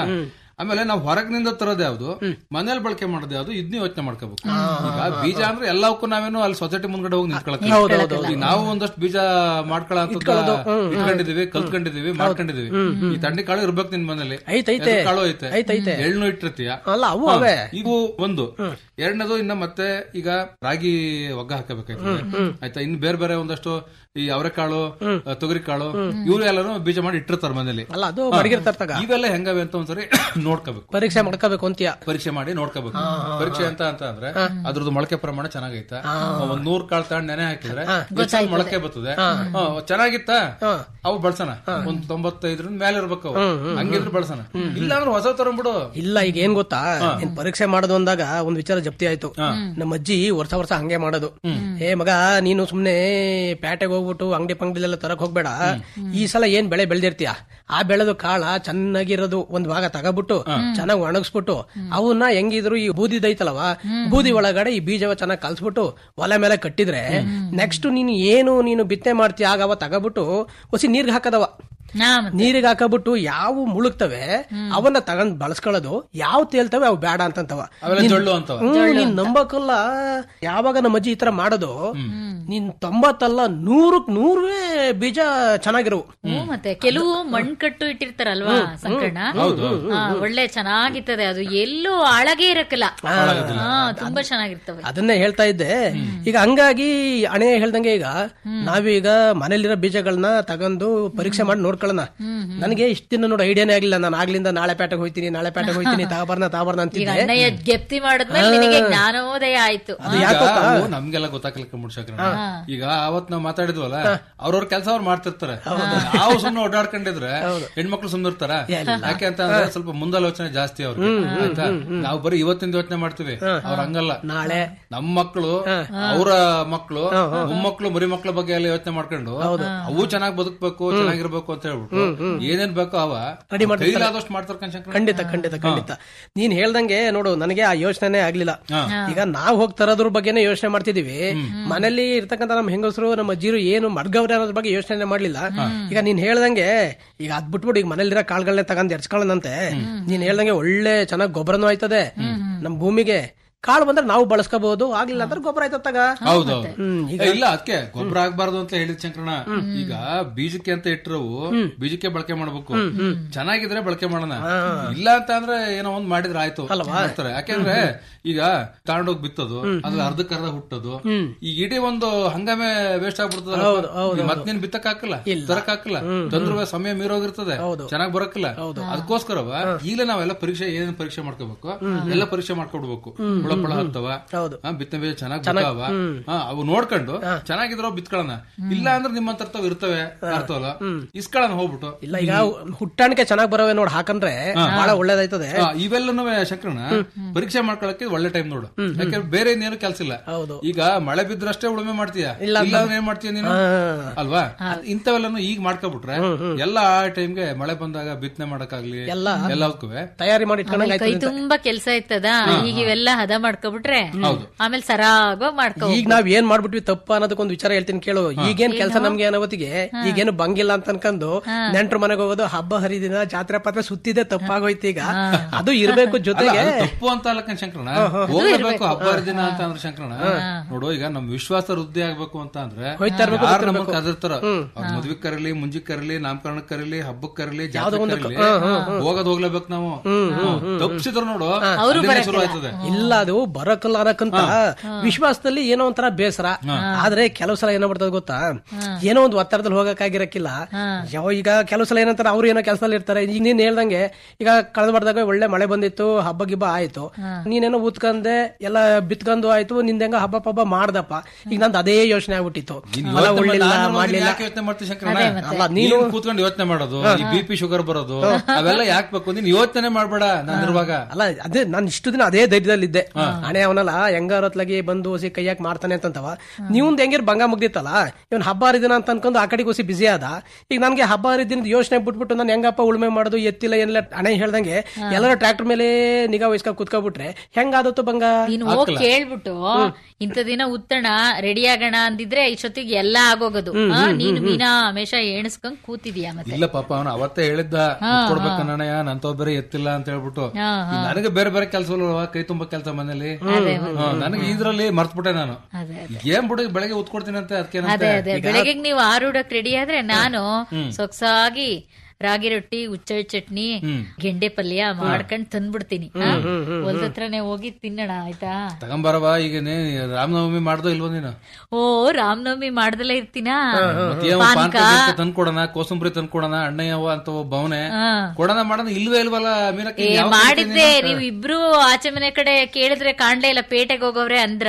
ಆಮೇಲೆ ನಾವು ಹೊರಗಿನಿಂದ ತರೋದು ಯಾವ್ದು ಮನೇಲಿ ಬಳಕೆ ಮಾಡೋದು ಯಾವ್ದು ಇದನ್ನ ಯೋಚನೆ ಮಾಡ್ಕೋಬೇಕು ಈಗ ಬೀಜ ಅಂದ್ರೆ ಎಲ್ಲವಕ್ಕೂ ನಾವೇನು ಅಲ್ಲಿ ಸೊಸೈಟಿ ಮುಂದ್ಗಡೆ ಹೋಗಿ ನಿಂತ್ಕೊಳಕ್ಕೆ ಈಗ ನಾವು ಒಂದಷ್ಟು ಬೀಜ ಮಾಡ್ಕೊಳ್ಳೋ ಇಟ್ಕೊಂಡಿದೀವಿ ಕಲ್ತ್ಕೊಂಡಿದೀವಿ ಮಾಡ್ಕೊಂಡಿದೀವಿ ಈ ತಂಡಿ ಕಾಳು ಇರ್ಬೇಕು ನಿನ್ ಮನೇಲಿ ಐತೆ, ಐತೆ. ಹೆಸ್ರು ಕಾಳು ಐತೆ ಐತೆ, ಐತೆ. ಎಳ್ಳು ಇಟ್ಟಿರ್ತೀಯ ಅಲ್ಲ, ಅವು ಹಾ, ಅವೇ. ಇವು ಒಂದು ಎರಡನೇದು ಇನ್ನ ಮತ್ತೆ ಈಗ ರಾಗಿ ಒಗ್ಗ ಹಾಕಬೇಕಾಯ್ತದೆ ಆಯ್ತಾ ಇನ್ನು ಬೇರೆ ಬೇರೆ ಒಂದಷ್ಟು ಈ ಅವರೆಕಾಳು ತೊಗರಿ ಕಾಳು ಇವ್ರು ಎಲ್ಲಾನು ಬೀಜ ಮಾಡಿ ಇಟ್ಟಿರ್ತಾರ ಮನೇಲಿ ಅಲ್ಲ, ಅದು ಹಾ. ಮಡಗಿರ್ತಾರ್ ತಗ. ಇವೆಲ್ಲ ಹೆಂಗವೆ ಅಂತ ಒಂದ್ಸರಿ ನೋಡ್ಕೋಬೇಕು ಪರೀಕ್ಷೆ ಮಾಡ್ಕೋಬೇಕು ಅಂತೀಯ ಪರೀಕ್ಷೆ ಮಾಡಿ ನೋಡ್ಕೋಬೇಕು ಪರೀಕ್ಷೆ ಅಂತ ಅಂತ ಅಂದ್ರೆ ಅದ್ರದ್ದು ಮೊಳಕೆ ಪ್ರಮಾಣ ಚೆನ್ನಾಗೈತಾ ಒಂದ್ ನೂರ್ ಕಾಳು ತಗೊಂಡ್ ನೆನೆ ಹಾಕಿದ್ರೆ ಹೆಚ್ಚಾಗಿ ಮೊಳಕೆ ಬರ್ತದೆ ಹಾ, ಚೆನ್ನಾಗಿತ್ತಾ ಅವು ಬಳಸೋಣ ಒಂದ್ ತೊಂಬತ್ತೈದರಿಂದ ಮೇಲೆ ಇರ್ಬೇಕು ಅವು. ಹಂಗಿದ್ರೆ ಬಳಸೋಣ ಇಲ್ಲ ಅಂದ್ರೆ ಹೊಸ ತಗೊಂಡ್ಬಿಡು ಇಲ್ಲ ಈಗ ಏನ್ ಗೊತ್ತಾ ನೀನ್ ಪರೀಕ್ಷೆ ಮಾಡೋದು ಅಂದಾಗ ಒಂದ್ ವಿಚಾರ ಜಪ್ತಿ ಆಯ್ತು ನಮ್ಮ ಅಜ್ಜಿ ವರ್ಷ ವರ್ಷ ಹಂಗೆ ಮಾಡೋದು ಏ ಮಗ ನೀನು ಸುಮ್ನೆ ಪ್ಯಾಟೆಗೆ ಹೋಗ್ಬಿಟ್ಟು ಅಂಗಡಿ ಪಂಗಡಿಲೆಲ್ಲ ತರಕ್ ಹೋಗ್ಬೇಡ ಈ ಸಲ ಏನ್ ಬೆಳೆ ಬೆಳೆದಿರ್ತೀಯ ಆ ಬೆಳೆದು ಕಾಳ ಚೆನ್ನಾಗಿರೋದು ಒಂದ್ ಭಾಗ ತಗೋಬಿಟ್ಟು ಚೆನ್ನಾಗಿ ಒಣಗಿಸ್ಬಿಟ್ಟು ಅವನ್ನ ಹೆಂಗಿದ್ರು ಈ ಬೂದಿದೈತಲವ ಬೂದಿ ಒಳಗಡೆ ಈ ಬೀಜವ ಚೆನ್ನಾಗಿ ಕಲ್ಸ್ಬಿಟ್ಟು ಒಲೆ ಮೇಲೆ ಕಟ್ಟಿದ್ರೆ ನೆಕ್ಸ್ಟ್ ನೀನು ಏನು ನೀನು ಬಿತ್ತನೆ ಮಾಡ್ತೀಯ ಆಗ ಅವ ತಗೋಬಿಟ್ಟು ಹೊಸಿ ನೀರ್ಗೆ ಹಾಕದವ ನೀರಿಗೆ ಹಾಕಬಿಟ್ಟು ಯಾವ ಮುಳುಗ್ತವೆ ಅವನ್ನ ತಗೊಂಡ್ ಬಳಸ್ಕೊಳ್ಳೋದು ಯಾವ ತೇಲ್ತವೆ ಅವು ಬೇಡ ಅಂತಂತವ ಅವೆಲ್ಲ ನೀನ್- ಜೊಳ್ಳು ಅಂತವ. ಹ್ಮ್, ನೀನ್ ನಂಬಕಲ್ಲ ಯಾವಾಗ ನಮ್ಮ ಅಜ್ಜಿ ಈ ತರ ಮಾಡೋದು ನೀನ್ ತೊಂಬತ್ತಲ್ಲ ನೂರಕ್ ನೂರುವೇ ಬೀಜ ಚೆನ್ನಾಗಿರವು ಹ್ಮ್, ಮತ್ತೆ ಕೆಲವು ಮಣ್ ಕಟ್ಟು ಇಟ್ಟಿರ್ತಾರಲ್ವಾ ಸಂಕಣ್ಣ ಹೌದು. ಹಾ, ಒಳ್ಳೆ ಚೆನ್ನಾಗಿರ್ತದೆ ಅದು ಎಲ್ಲೂ ಅಳಗೆ ಇರಕ್ಕಿಲ್ಲ ಹಾ ತುಂಬಾ ಚೆನ್ನಾಗಿರ್ತವೆ ಅದನ್ನೇ ಹೇಳ್ತಾ ಇದ್ದೆ ಈಗ ಹಂಗಾಗಿ ಅಣೆ ಹೇಳ್ದಂಗೆ ಈಗ ನಾವೀಗ ಮನೇಲಿರೋ ಬೀಜಗಳನ್ನ ತಗೊಂಡು ಪರೀಕ್ಷೆ ಮಾಡಿ ನೋಡ್ಕೊಳ್ಳೋಣ ನನಗೆ ಇಷ್ಟ ದಿನ ನೋಡಿ ಐಡಿಯಾನೇ ಆಗಿಲ್ಲ ನಾನು ಆಗ್ಲಿಂದ ನಾಳೆ ಪೇಟೆಗೆ ಹೋಯ್ತೀನಿ ನಾಳೆ ಪೇಟೆಗೆ ಹೋಯ್ತೀನಿ ತಾಬರ್ನ ತಾಬರ್ನ ಈಗ ಅಂತಿದ್ದೆ ಅಣ್ಣಯ್ಯ ಗೆಪ್ತಿ ಮಾಡಿದ್ಮೇಲೆ ನಿನಗೆ ಜ್ಞಾನೋದಯ ಆಯ್ತು ಈಗ ಅವು ನಮ್ಗೆಲ್ಲ ಗೊತ್ತಾಗ್ಲಿಕ್ಕೆ ಮುಡ್ಸಕ್ರ ಈಗ ಅವತ್ ನಾವ್ ಮಾತಾಡಿದ್ವಲ್ಲ ಅವ್ರವ್ರ ಕೆಲಸ ಅವ್ರು ಮಾಡ್ತಿರ್ತಾರೆ ನಾವು ಸುಮ್ನೆ ಓಡಾಡ್ಕೊಂಡಿದ್ರೆ ಹೆಣ್ಮಕ್ಳು ಸುಮ್ನೆ ಇರ್ತಾರ ಯಾಕೆ ಅಂತ ಅಂದ್ರೆ ಸ್ವಲ್ಪ ಮುಂದಾಲೋಚನೆ ಜಾಸ್ತಿ ಅವ್ರಿಗೆ ಆಯ್ತಾ ನಾವು ಬರೀ ಇವತ್ತಿಂದ ಯೋಚನೆ ಮಾಡ್ತೀವಿ ಅವ್ರ ಹಂಗಲ್ಲ ನಾಳೆ ನಮ್ ಮಕ್ಕಳು ಅವರ ಮಕ್ಕಳು ಮೊಮ್ಮಕ್ಳು ಮರಿ ಮಕ್ಳ ಬಗ್ಗೆ ಎಲ್ಲ ಯೋಚನೆ ಮಾಡ್ಕೊಂಡು ಅವು ಚೆನ್ನಾಗಿ ಬದುಕ್ಬೇಕು ಚೆನ್ನಾಗಿರ್ಬೇಕು ಅಂತ ಹೇಳ್ಬಿಟ್ಟು ಏನೇನ್ ಬೇಕೋ ಅವ Ready ಮಾಡ್ತಿರ್ತಾರೆ. ಕೈಲಾದಷ್ಟು ಮಾಡ್ತಾರ ಕಣ್ಶಂಕರ ಖಂಡಿತ ಖಂಡಿತ ಖಂಡಿತ ನೀನ್ ಹೇಳ್ದಂಗೆ ನೋಡು ನನಗೆ ಆ ಯೋಚನೆ ಆಗ್ಲಿಲ್ಲ ಈಗ ನಾವ್ ಹೋಗ್ ತರೋದ್ರ ಬಗ್ಗೆನೇ ಯೋಚನೆ ಮಾಡ್ತಿದೀವಿ ಮನೇಲಿ ಇರ್ತಕ್ಕಂಥ ನಮ್ಮ ಹೆಂಗಸರು ನಮ್ಮ ಅಜ್ಜಿರು ಏನು ಮಡ್ಗವ್ರೆ ಅನ್ನೋದ್ರ ಬಗ್ಗೆ ಯೋಚನೆ ಮಾಡ್ಲಿಲ್ಲ ಈಗ ನೀನ್ ಹೇಳ್ದಂಗೆ ಈಗ ಅದ್ ಬಿಟ್ಬಿಟ್ಟು ಈಗ ಮನೇಲಿರೋ ಕಾಳುಗಳನ್ನೇ ತಗೊಂಡ್ ಎರ್ಚ್ಕೊಳ್ಳೋಣಂತೆ ನೀನ್ ಹೇಳ್ದಂಗೆ ಒಳ್ಳೆ ಚೆನ್ನಾಗ್ ಗೊಬ್ಬರನೂ ಆಯ್ತದೆ ನಮ್ ಭೂಮಿಗೆ ಕಾಳು ಬಂದ್ರೆ ನಾವು ಬಳಸ್ಕೋಬಹುದು ಆಗ್ಲಿಲ್ಲ ಅಂದ್ರೆ ಗೊಬ್ಬರ ಆಯ್ತತ್ತಾಗ ಹೌದೌದು ಹ್ಮ್, ಈಗ ಇಲ್ಲ ಅದಕ್ಕೆ ಗೊಬ್ಬರ ಆಗ್ಬಾರ್ದು ಅಂತ ಹೇಳಿದ್ ಶಂಕರಣ ಈಗ ಬೀಜಕ್ಕೆ ಅಂತ ಇಟ್ಟಿರವು ಬೀಜಕ್ಕೆ ಬಳಕೆ ಮಾಡ್ಬೇಕು ಚೆನ್ನಾಗಿದ್ರೆ ಬಳಕೆ ಮಾಡೋಣ ಇಲ್ಲ ಅಂತ ಅಂದ್ರೆ ಏನೋ ಒಂದ್ ಮಾಡಿದ್ರೆ ಆಯ್ತು ಮಾಡ್ತಾರೆ ಯಾಕೆಂದ್ರೆ ಈಗ ತಗೊಂಡೋಗಿ ಬಿತ್ತೋದು ಅದ್ರ ಅರ್ಧಕ್ಕೆ ಅರ್ಧ ಹುಟ್ಟೋದು ಈಗ ಇಡೀ ಒಂದು ಹಂಗಾಮೆ ವೇಸ್ಟ್ ಆಗ್ಬಿಡ್ತದ ಮತ್ ನೀನ್ ಬಿತ್ತಕ್ ಹಾಕಲ್ಲ ತರಕ್ ಹಾಕಲ್ಲ ತಂದ್ರು ಸಮಯ ಮೀರೋಗಿರ್ತದೆ ಚೆನ್ನಾಗ್ ಬರಕ್ಕಿಲ್ಲ ಅದಕ್ಕೋಸ್ಕರವ ಈಗಲೇ ನಾವೆಲ್ಲ ಪರೀಕ್ಷೆ ಏನೇನ್ ಪರೀಕ್ಷೆ ಮಾಡ್ಕೋಬೇಕು ಎಲ್ಲ ಪರೀಕ್ಷೆ ಮಾಡ್ಕೊಡ್ಬೇಕು ಹುಳ ಪಳ ಹತ್ತವ ಆ, ಬಿತ್ತನೆ ಬೀಜ ಚೆನ್ನಾಗ್ ಬಿತ್ತಾವ ಆ, ಅವು ನೋಡ್ಕೊಂಡು ಚೆನ್ನಾಗಿದ್ರೋ ಬಿತ್ಕೊಳ್ಳೋಣ ಇಲ್ಲ ಅಂದ್ರೆ ನಿಮ್ಮಂತರ್ತಾವ್ ಇರ್ತವೆ ಅರ್ಥವಲ್ಲ ಇಸ್ಕೊಳ್ಳೋಣ ಹೋಗ್ಬಿಟ್ಟು ಇಲ್ಲ ಈಗ ಹುಟ್ಟಾಣಿಕೆ ಚೆನ್ನಾಗ್ ಬರವೆ ನೋಡ್ ಹಾಕಂದ್ರೆ ಬಹಳ ಒಳ್ಳೇದಾಯ್ತದೆ ಆ, ಇವೆಲ್ಲನೂ ಶಂಕರಣ ಪರೀಕ್ಷೆ ಮಾಡ್ಕೊಳಕ್ಕೆ ಒಳ್ಳೆ ಟೈಮ್ ನೋಡು ಯಾಕಂದ್ರೆ ಬೇರೆ ಇನ್ನೇನು ಕೆಲ್ಸ ಇಲ್ಲ ಈಗ ಮಳೆ ಬಿದ್ರಷ್ಟೇ ಉಳುಮೆ ಮಾಡ್ತೀಯ ಇಲ್ಲ ಅಂದ್ರೆ ಏನ್ ಮಾಡ್ತೀಯ ನೀನು ಅಲ್ವಾ ಇಂಥವೆಲ್ಲನು ಈಗ ಮಾಡ್ಕೊಬಿಟ್ರೆ ಎಲ್ಲ ಆ ಟೈಮ್ಗೆ ಮಳೆ ಬಂದಾಗ ಬಿತ್ತನೆ ಮಾಡಕ್ಕಾಗ್ಲಿ ಎಲ್ಲ ಎಲ್ಲದಕ್ಕೂ ತಯಾರಿ ಮಾಡಿ ಆಮೇಲೆ ಕೈ ತುಂಬಾ ಕೆಲ್ಸ ಇರ್ತದ ಈಗ ಇವೆಲ್ಲ ಹದ ಮಾಡ್ಕೊಬಿಟ್ರೆ ಆಮೇಲೆ ಸರಾಗ ಮಾಡ್ಕೊ ಈಗ ನಾವ್ ಏನ್ ಮಾಡ್ಬಿಟ್ವಿ ತಪ್ಪ ಅನ್ನೋದಕ್ಕೊಂದು ವಿಚಾರ ಹೇಳ್ತೀನಿ ಕೇಳು ಈಗೇನ್ ಕೆಲಸ ನಮ್ಗೆ ಅನ್ನೋತ್ತಿಗೆ ಈಗೇನು ಬಂಗಿಲ್ಲ ಅಂತ ಅನ್ಕೊಂಡು ನೆಂಟ್ರ ಮನೆಗೆ ಹೋಗೋದು ಹಬ್ಬ ಹರಿದಿನ ಜಾತ್ರೆ ಪಾತ್ರೆ ಸುತ್ತಿದೆ ತಪ್ಪಾಗೋಯ್ತು ಈಗ ಅದು ಇರ್ಬೇಕು ಜೊತೆಗೆ ಅಲ್ಲ, ಅದು ತಪ್ಪು ಅಂತ ಅಲ್ಲ ಕಣ್ ಶಂಕರಣ ಹೋಗ್ಲೇಬೇಕು ಹಬ್ಬ ಹರಿದಿನ ಅಂತ ಅಂದ್ರೆ ಶಂಕರಣ ನೋಡು ಈಗ ನಮ್ ವಿಶ್ವಾಸ ವೃದ್ಧಿ ಆಗ್ಬೇಕು ಅಂತ ಅಂದ್ರೆ ಹೋಯ್ತಾ ಇರ್ಬೇಕು, ಯಾರು ಬರ್ತಿರ್ಬೇಕು. ನಮ್ಮನ್ನ ಕದಿರ್ತಾರ ಅವ್ರ ಮದ್ವಿಗ್ ಕರೀಲಿ ಮುಂಜಿಗ್ ಕರೀಲಿ ನಾಮಕರಣಕ್ ಕರೀಲಿ ಹಬ್ಬಕ್ ಕರೀಲಿ ಯಾವ್ದೋ ಜಾತ್ರೆ ಒಂದು ಕರೀಲಿ ಹ್ಮ್, ಹ್ಮ್, ಹ್ಮ್. ಹೋಗೋದ್ ಹೋಗ್ಲೇಬೇಕು ನಾವು ತಪ್ಪಿಸಿದ್ರು ನೋಡು ಅವ್ರು ಅಲ್ಲಿಂದ ಶುರು ಆಯ್ತದೆ ಇಲ್ಲ ಅದು ಬರಕಲ್ಲ ಅನ್ನಕ್ಕಂತ ವಿಶ್ವಾಸದಲ್ಲಿ ಏನೋ ಒಂಥರ ಬೇಸರ ಆದ್ರೆ ಕೆಲವು ಸಲ ಏನೋ ಬರ್ತದ ಗೊತ್ತಾ ಏನೋ ಒಂದು ಒತ್ತಡದಲ್ಲಿ ಹೋಗಕ್ಕಾಗಿರಕ್ಕಿಲ್ಲ ಯಾವ ಈಗ ಕೆಲವು ಸಲ ಏನಂತಾರೆ ಅವ್ರು ಏನೋ ಕೆಲಸದಲ್ಲಿ ಇರ್ತಾರೆ ಈಗ ನೀನ್ ಹೇಳ್ದಂಗೆ ಈಗ ಕಳೆದ ಬರ್ದಾಗ ಒಳ್ಳೆ ಮಳೆ ಬಂದಿತ್ತು ಹಬ್ಬ ಗಿಬ್ಬ ಆಯ್ತು ನೀನೇನೋ ಉತ್ಕಂದೆ ಎಲ್ಲ ಬಿತ್ಕೊಂಡು ಆಯ್ತು ನಿಂದೆಂಗ ಹಬ್ಬ ಪಬ್ಬ ಮಾಡ್ದಪ್ಪ ಈಗ ನಂದು ಅದೇ ಯೋಚನೆ ಆಗ್ಬಿಟ್ಟಿತ್ತು ನೀನ್ ಹೊಲ ಯೋಚ್ನೆ ಉಳ್ಳಿಲ್ಲ ಮಾಡಿ- ನಾನು ಮಾಡ್ಲಿಲ್ಲ ಯಾಕೆ ಯೋಚ್ನೆ ಮಾಡ್ತೀನಿ ಶಂಕರಣ್ಣ? ಅಲ್ಲ ನೀನು ನೀನು ಕೂತ್ಕೊಂಡು ಯೋಚನೆ ಮಾಡೋದು ಈ ಬಿ ಪಿ ಶುಗರ್ ಬರೋದು ಅವೆಲ್ಲ ಯಾಕೆ ಬೇಕು ನೀನ್ ಯೋಚನೆ ಮಾಡ್ಬೇಡ ನಾನು ಇರುವಾಗ ಅಲ್ಲ ಅದೇ ನಾನು ಇಷ್ಟು ದಿನ ಅದೇ ಧೈರ್ಯದಲ್ಲಿದ್ದೆ ಹಣೆ ಅವನಲ್ಲ ಹೆಂಗಾರ ಹೊತ್ಲಾಗಿ ಬಂದು ಹೊಸಿ ಕೈಯಾಕ್ ಮಾಡ್ತಾನೆ ಅಂತಂತವ ನೀವಂದ್ ಹೆಂಗಿರ್ ಬಂಗ ಮುಗ್ದಿತ್ತಲ್ಲ ಇವನ್ ಹಬ್ಬ ಹರಿದಿನ ಅಂತ ಅನ್ಕೊಂಡು ಆ ಕಡೆಗೆ ಹೊಸಿ ಬಿಸಿ ಆದ ಈಗ ನನ್ಗೆ ಹಬ್ಬ ಹರಿದಿನ ಯೋಚನೆ ಬಿಟ್ಬಿಟ್ಟು ನಾನು ಹೆಂಗಪ್ಪ ಉಳುಮೆ ಮಾಡೋದು ಎತ್ತಿಲ್ಲ ಏನಿಲ್ಲ ಹಣೆ ಹೇಳ್ದಂಗೆ ಎಲ್ಲರೂ ಟ್ರ್ಯಾಕ್ಟರ್ ಮೇಲೆ ನಿಗಾ ವಹಿಸ್ಕೊಂಡ್ ಕುತ್ಕೊಬಿಟ್ರೆ ಹೆಂಗಾದತ್ತು ಬಂಗ ನೀನ್ ಹೋಗ್ ಕೇಳ್ಬಿಟ್ಟು ಇಂಥ ದಿನ ಉತ್ತಣ ರೆಡಿ ಆಗೋಣ ಅಂದಿದ್ರೆ ಇಷ್ಟೊತ್ತಿಗೆ ಎಲ್ಲ ಆಗೋಗೋದು ಆ, ನೀನು ಮೀನಾ ಮೇಷ ಎಣಿಸ್ಕೊಂಡ್ ಕೂತಿದೀಯ ಮತ್ತೆ ಇಲ್ಲ ಪಾಪ ಅವನು ಅವತ್ತೇ ಹೇಳಿದ್ದ ಹಾ, ಕೊಡ್ಬೇಕನ್ನಯ್ಯ ನಂತ ಬೇರೆ ಎತ್ತಿಲ್ಲ ಅಂತ ಹೇಳ್ಬಿಟ್ಟು ಹಾ, ಹಾ. ಈಗ ನನಗೆ ಬೇರೆ ಬೇರೆ ಕೆಲಸ ಕೈ ತುಂಬ ಕೆಲಸ ಮನೇಲಿ ಅದೇ, ಹಾ, ನನಗೆ ಇದ್ರಲ್ಲಿ ಮರ್ತ್ಬಿಟ್ಟೆ ನಾನು ಅದೇ, ಏನ್ ಬಿಡು ಬೆಳಗ್ಗೆ ಉತ್ಕೊಡ್ತೀನಿ ಅಂತ ಅದೇ ಅದಕ್ಕೆ ಅದೇ ಬೆಳಗ್ಗೆ ನೀವು ಆರೂಡಕ್ ರೆಡಿ ಆದ್ರೆ ನಾನು ಸೊಗ್ಸಾಗಿ ರಾಗಿ ರೊಟ್ಟಿ ಉಚ್ಚಳ ಚಟ್ನಿ ಗೆಂಡೆ ಪಲ್ಯ ಮಾಡ್ಕೊಂಡ್ ತಂದ್ಬಿಡ್ತೀನಿ ಹೊಲ್ದ ಹತ್ರನೇ ಹೋಗಿ ತಿನ್ನೋಣ ಆಯ್ತಾ ತಗೊಂಬರವ ಈಗ ರಾಮನವಮಿ ಮಾಡ್ದೋ ಇಲ್ವೋ ನೀನು ಓ ರಾಮನವಮಿ ಮಾಡ್ದಲೇ ಇರ್ತೀನಾ ಮತ್ತೇವ ಪಾನಕ ಪಾನಕ ತಂದ್ಕೊಡೋಣ ಕೋಸಂಬರಿ ತಂದ್ಕೊಡೋಣ ಅಣ್ಣಯ್ಯವ ಅಂತ ಭವನೆ ಹಾ. ಕೊಡೋಣ ಮಾಡೋಣ ಇಲ್ವೇ ಇಲ್ವಲ್ಲ ಮೀನಕ್ಕೆ ಏ, ಯಾವ ಕಡೆ ಮಾಡಿದ್ದೆ ನೀನು? ನೀವ್ ಇಬ್ರು ಆಚೆ ಮನೆ ಕಡೆ ಕೇಳಿದ್ರೆ ಕಾಣ್ಲೇ ಇಲ್ಲ ಪೇಟೆಗೆ ಹೋಗೋವ್ರೆ ಅಂದ್ರ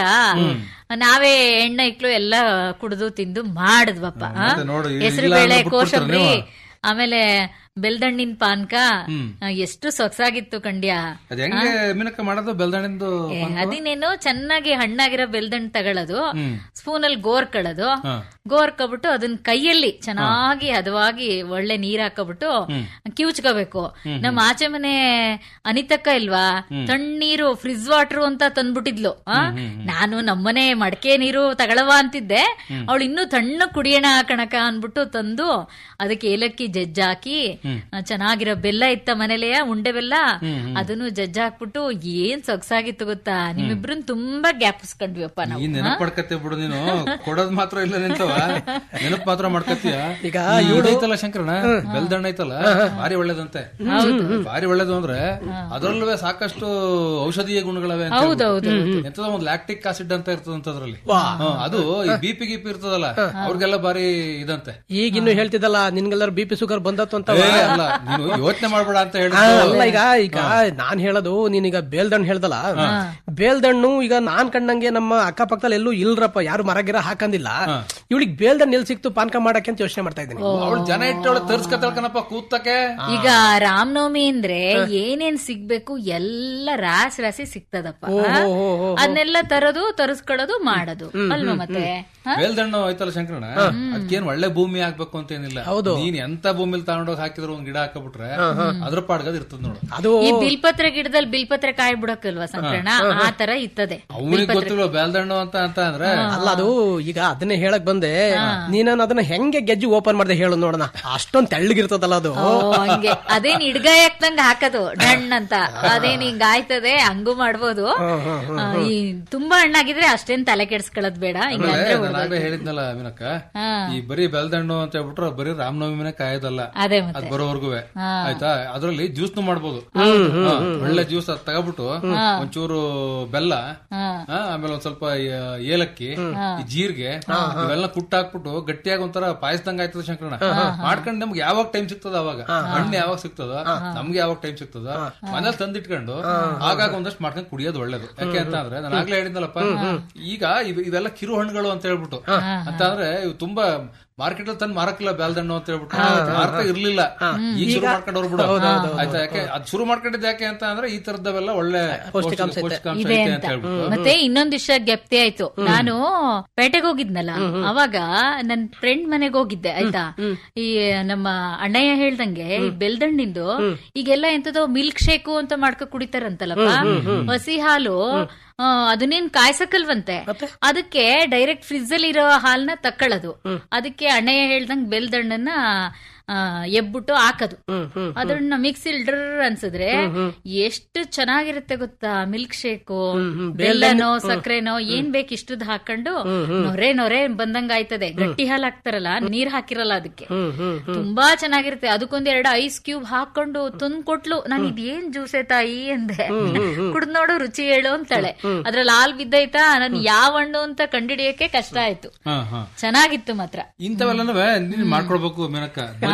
ನಾವೇ ಎಣ್ಣ ಇಕ್ಳು ಎಲ್ಲ ಕುಡ್ದು ತಿಂದು ಮಾಡಿದ್ವಪ್ಪ ಮತ್ತೆ ನೋಡು, ಇಲ್ಲ ಹೆಸರು ಅಂದ್ರೆ ಬೇಳೆ ಬಿಟ್ಬಿಡ್ತೀರ ಕೋಸಂಬರಿ ನೀವು. ಆಮೇಲೆ ಬೆಲ್ದಣ್ಣಿನ ಪಾನ್ಕ ಆ, ಎಷ್ಟು ಸೊಗಸಾಗಿತ್ತು ಕಂಡ್ಯ ಅದ್ ಹೆಂಗೆ ಮೀನಕ್ಕ ಮಾಡೋದು ಬೆಲ್ದಣಿಂದು ಏ, ಅದಿನೇನು ಚೆನ್ನಾಗಿ ಹಣ್ಣಾಗಿರೋ ಬೆಲ್ದಣ್ಣು ತಗೊಳ್ಳೋದು ಹ್ಮ್. ಸ್ಪೂನ್ ಅಲ್ಲಿ ಗೋರ್ಕೊಳ್ಳೋದು ಹಾ. ಗೋರ್ಕೊಬಿಟ್ಟು ಅದನ್ನ ಕೈಯಲ್ಲಿ ಚೆನ್ನಾಗಿ ಹದವಾಗಿ ಒಳ್ಳೆ ನೀರ್ ಹಾಕೊಬಿಟ್ಟು ಕಿವುಚ್ಕೋಬೇಕು ನಮ್ಮ ಆಚೆ ಮನೆ ಅನಿತಕ್ಕ ಇಲ್ವಾ ತಣ್ಣೀರು ಫ್ರಿಜ್ ವಾಟರ್ ಅಂತ ತಂದ್ಬಿಟ್ಟಿದ್ಲು ಆ? ನಾನು ನಮ್ಮನೆ ಮಡಕೆ ನೀರು ತಗೊಳವ ಅಂತಿದ್ದೆ ಅವಳು ಇನ್ನೂ ತಣ್ಣ ಕುಡಿಯೋಣ ಕಣಕ ಅನ್ಬಿಟ್ಟು ತಂದು ಅದಕ್ಕೆ ಏಲಕ್ಕಿ ಜಜ್ಜಾಕಿ ಆ, ಚೆನ್ನಾಗಿರೋ ಬೆಲ್ಲ ಇತ್ತ ಮನೇಲೆಯ ಉಂಡೆ ಬೆಲ್ಲ ಅದನ್ನು ಜಜ್ಜ ಹಾಕ್ಬಿಟ್ಟು ಏನ್ ಸೊಗಸಾಗಿತ್ತು ಗೊತ್ತಾ ನಿಮ್ಮಿಬ್ರನ್ ತುಂಬಾ ಗ್ಯಾಪಿಸ್ಕೊಂಡ್ವಿಯಪ್ಪ ನಾವು ಈ ನೆನಪು ಪಡ್ಕತ್ತೆ ಬಿಡು ನೀನು ಕೊಡೋದ್ ಮಾತ್ರ ಇಲ್ಲ ನಿಂತವ ನೆನಪು ಮಾತ್ರ ಮಾಡ್ಕತ್ತೀಯ ಈಗ ಇವ್ಳು ಐತಲ್ಲ ಶಂಕರಣ ಬೆಲ್ದಣ್ಣ ಐತಲ್ಲ ಭಾರಿ ಒಳ್ಳೇದಂತೆ ಭಾರಿ ಒಳ್ಳೇದು ಅಂದ್ರೆ ಅದ್ರಲ್ಲೂ ಸಾಕಷ್ಟು ಔಷಧೀಯ ಗುಣಗಳವೆ ಅಂತ ಹೌದು, ಹೌದು, ಹೇಳ್ಬಿಟ್ಟು. ಎಂತದೋ ಒಂದು ಲ್ಯಾಕ್ಟಿಕ್ ಆಸಿಡ್ ಅಂತ ಇರ್ತದಂತ ಅದ್ರಲ್ಲಿ ಹ್ಮ್, ಅದು ಈ ಬಿಪಿ ಗಿಪಿ ಇರ್ತದಲ್ಲ ಅವ್ರಿಗೆಲ್ಲ ಭಾರಿ ಇದಂತೆ ಈಗ ಇನ್ನು ಹೇಳ್ತಿದ್ದಲ್ಲ ನಿನ್ಗೆಲ್ಲರೂ ಬಿ ಪಿ ಶುಗರ್ ಬಂದತ್ತು ಅಂತ ಏ, ಅಲ್ಲ ನೀನು ಯೋಚನೆ ಮಾಡ್ಬೇಡ ಅಂತ ಹೇಳಿ ಆ, ಅಲ್ಲ ಈಗ ಈಗ ನಾನ್ ಹೇಳೋದು ನೀನೀಗ ಬೇಲ್ದಣ್ಣು ಹೇಳ್ದಲ್ಲ ಬೇಲ್ದಣ್ಣು ಈಗ ನಾನ್ ಕಂಡಂಗೆ ನಮ್ಮ ಅಕ್ಕಪಕ್ಕದಲ್ಲಿ ಎಲ್ಲೂ ಇಲ್ರಪ್ಪ ಯಾರು ಮರ ಗಿರ ಹಾಕಂದಿಲ್ಲ ಇವಳಿಗೆ ಬೇಲ್ದಣ್ಣು ಎಲ್ಲಿ ಸಿಕ್ತು ಪಾನಕ ಮಾಡಕ್ಕೆ ಅಂತ ಯೋಚನೆ ಮಾಡ್ತಾ ಇದ್ದೀನಿ ಅವಳು ಜನ ಇಟ್ಟವಳು ತರ್ಸ್ಕತಳ್ಕನಪ್ಪ ಕೂತಕ್ಕೆ ಈಗ ರಾಮನವಮಿ ಅಂದ್ರೆ ಏನೇನ್ ಸಿಗ್ಬೇಕು ಎಲ್ಲ ರಾಸಿ ರಾಸಿ ಸಿಗ್ತದಪ್ಪ ಅದನ್ನೆಲ್ಲ ತರೋದು ತರಿಸ್ಕೊಳ್ಳೋದು ಮಾಡೋದು ಅಲ್ವಾ ಮತ್ತೆ ಹ? ಬೇಲ್ದಣ್ಣು ಐತಲ್ಲ ಶಂಕರಣ ಅದಕ್ಕೇನ್ ಒಳ್ಳೆ ಭೂಮಿ ಆಗ್ಬೇಕು ಅಂತ ಏನಿಲ್ಲ ಹೌದು. ನೀನ್ ಎಂತ ಭೂಮಿಲಿ ತಗೊಂಡೋಗಿ ಹಾಕಿದ್ರು ಒಂದ್ ಗಿಡ ಹಾಕಬಿಟ್ರೆ ಅದ್ರ ಪಾಡ್ಗದ್ ಇರ್ತದ ನೋಡು ಅದು ಈ ಬಿಲ್ಪತ್ರ ಗಿಡದಲ್ಲಿ ಬಿಲ್ಪತ್ರ ಕಾಯಿ ಬಿಡಕ್ಕಲ್ವಾ ಸಂಕ್ರಣ ಆ ತರ ಇರ್ತದೆ ಅವನಿಗೆ ಗೊತ್ತಿಲ್ವ ಬೇಲ್ದಣ್ಣು ಅಂತ ಅಂತ ಅಂದ್ರೆ ಅಲ್ಲ ಅದು ಈಗ ಅದನ್ನೇ ಹೇಳಕ್ ಬಂದೆ ನೀನು ಅದನ್ನ ಹೆಂಗೆ ಗೆಜ್ಜಿ ಓಪನ್ ಮಾಡ್ದೆ ಹೇಳು ನೋಡೋಣ ಅಷ್ಟೊಂದ್ ತೆಳ್ಳಗಿರ್ತದಲ್ಲ ಅದು ಓ ಹಂಗೆ ಅದೇನ್ ಹಿಡ್ಗಾಯ ಹಾಕ್ದಂಗ ಹಾಕದು ಡಣ್ ಅಂತ ಅದೇನ್ ಹಿಂಗ ಆಯ್ತದೆ ಹಂಗೂ ಮಾಡ್ಬೋದು ಆ, ಈ ತುಂಬಾ ಹಣ್ಣಾಗಿದ್ರೆ ಅಷ್ಟೇನ್ ತಲೆ ಕೆಡ್ಸ್ಕೊಳ್ಳೋದ್ ಬೇಡ ಹಿಂಗ ಅಂದ್ರೆ ನಾನು ಆಗ್ಲೇ ಹೇಳಿದ್ನಲ್ಲ ಮೀನಕ್ಕ ಹಾ. ಈ ಬರೀ ಬೆಲ್ದಣ್ಣು ಅಂತ ಹೇಳ್ಬಿಟ್ರೆ ಬರೀ ರಾಮನವಮಿನ ಕಾಯೋದಲ್ಲ ಅದೇ ಮತ್ತೆ. ಅದ್ ಬರೋವರ್ಗುವೆ ಹಾ. ಆಯ್ತಾ ಅದ್ರಲ್ಲಿ ಜ್ಯೂಸ್ ಮಾಡ್ಬೋದು ಹಾ, ಒಳ್ಳೆ ಜ್ಯೂಸ್ ಅದ್ ತಗೊಬಿಟ್ಟು ಒಂಚೂರು ಬೆಲ್ಲ ಹಾ. ಹಾ, ಆಮೇಲೆ ಒಂದ್ ಸ್ವಲ್ಪ ಏ- ಏಲಕ್ಕಿ ಈ ಜೀರಿಗೆ ಇವೆಲ್ಲ ಕುಟ್ಟ ಹಾಕ್ಬಿಟ್ಟು ಗಟ್ಟಿಯಾಗಿ ಒಂಥರ ಪಾಯಸ್ದಂಗ ಆಯ್ತದ ಶಂಕರಣ ಮಾಡ್ಕೊಂಡು ನಮ್ಗೆ ಯಾವಾಗ ಟೈಮ್ ಸಿಗ್ತದ ಅವಾಗ ಹಣ್ಣು ಯಾವಾಗ ಸಿಗ್ತದ ನಮ್ಗೆ ಯಾವಾಗ ಟೈಮ್ ಸಿಗ್ತದ ಮನೇಲಿ ತಂದಿಟ್ಕೊಂಡು ಆಗಾಗ ಒಂದಷ್ಟು ಮಾಡ್ಕೊಂಡು ಕುಡಿಯೋದು ಒಳ್ಳೇದು ಯಾಕೆ ಅಂತ ಅಂದ್ರೆ ನಾನು ಆಗ್ಲೇ ಹೇಳಿದ್ನಲ್ಲಪ್ಪ ಈಗ ಇವ್- ಇವೆಲ್ಲ ಕಿರು ಹಣ್ಣುಗಳು ಅಂತ ಹೇಳ್ಬಿಟ್ಟು ಅಂತ ಅಂದ್ರೆ ಇವು ತುಂಬಾ ಮಾರ್ಕೆಟ್ ಅಲ್ಲಿ ತಂದು ಮಾರಕ್ಕಿಲ್ಲ ಬೆಲ್ದಣ್ಣು ಅಂತ ಹೇಳ್ಬಿಟ್ಟು ಮಾರ್ತಾ ಇರ್ಲಿಲ್ಲ ಈಗ ಶುರು ಮಾಡ್ಕೊಂಡು ಹೋಗ್ಬಿಡು ಆಯ್ತಾ ಯಾಕೆ ಅದ್ ಶುರು ಮಾಡ್ಕೊಂಡಿದ್ದು ಯಾಕೆ ಅಂತ ಅಂದ್ರೆ ಈ ತರದವೆಲ್ಲ ಒಳ್ಳೆ ಪೌಷ್ಟಿಕಾಂಶ ಪೌಷ್ಟಿಕಾಂಶ ಇದೆ ಐತೆ ಅಂತ ಅಂತ ಹೇಳ್ಬಿಟ್ಟು ಮತ್ತೆ ಇನ್ನೊಂದ್ ವಿಷಯ ಗೆಪ್ತಿ ಆಯ್ತು ನಾನು ಪೇಟೆಗೆ ಹೋಗಿದ್ನಲ್ಲ ಅವಾಗ ನನ್ ಫ್ರೆಂಡ್ ಮನೆಗೆ ಹೋಗಿದ್ದೆ ಆಯ್ತಾ ಈ ನಮ್ಮ ಅಣ್ಣಯ್ಯ ಹೇಳ್ದಂಗೆ ಈ ಬೆಲ್ದಣ್ಣಿಂದು ಈಗೆಲ್ಲ ಎಂತದೋ ಮಿಲ್ಕ್ ಶೇಕು ಅಂತ ಮಾಡ್ಕೊ ಕುಡಿತಾರಂತಲ್ಲಪ್ಪ ಹಸಿ ಹಾಲು ಆ, ಅದನ್ನೇನ್ ಕಾಯ್ಸಕಲ್ವಂತೆ ಅದಕ್ಕೆ ಡೈರೆಕ್ಟ್ ಫ್ರಿಜ್ ಅಲ್ಲಿ ಇರೋ ಹಾಲ್ನ ತಕ್ಕೊಳ್ಳೋದು ಅದಕ್ಕೆ ಅಣ್ಣಯ್ಯ ಹೇಳ್ದಂಗ್ ಬೆಲ್ದಣ್ಣನ್ನ ಆ, ಎಬ್ಬಿಟ್ಟು ಹಾಕೋದು ಅದನ್ನ ಮಿಕ್ಸಿಲ್ ಡ್ರರ್ ಅನ್ಸಿದ್ರೆ ಎಷ್ಟು ಚೆನ್ನಾಗಿರುತ್ತೆ ಗೊತ್ತಾ ಮಿಲ್ಕ್ ಶೇಕು ಬೆಲ್ಲನೋ ಸಕ್ಕರೆನೋ ಏನ್ ಬೇಕು ಇಷ್ಟದ್ ಹಾಕೊಂಡು ನೊರೆ ನೊರೆ ಬಂದಂಗ ಆಯ್ತದೆ ಗಟ್ಟಿ ಹಾಲು ಹಾಕ್ತಾರಲ್ಲ ನೀರ್ ಹಾಕಿರಲ್ಲ ಅದಕ್ಕೆ ತುಂಬಾ ಚೆನ್ನಾಗಿರುತ್ತೆ ಅದಕ್ಕೊಂದ್ ಎರಡು ಐಸ್ ಕ್ಯೂಬ್ ಹಾಕೊಂಡು ತಂದ್ ಕೊಟ್ಲು ನಾನು ಇದೇನ್ ಜ್ಯೂಸೆ ತಾಯಿ ಅಂದೆ ಕುಡ್ದ್ ನೋಡು ರುಚಿ ಹೇಳು ಅಂತಾಳೆ ಅದ್ರಲ್ಲಿ ಹಾಲ್ ಬಿದ್ದೈತಾ ನನ್ ಯಾವ ಹಣ್ಣು ಅಂತ ಕಂಡಿಡಿಯಕ್ಕೆ ಕಷ್ಟ ಆಯ್ತು ಹಾ ಹಾ ಚೆನ್ನಾಗಿತ್ತು ಮಾತ್ರ ಇಂಥವೆಲ್ಲನೂ ನೀನ್ ಮಾಡ್ಕೊಳ್ಬೇಕು ಮೇನಕ್ಕ ಬರೀ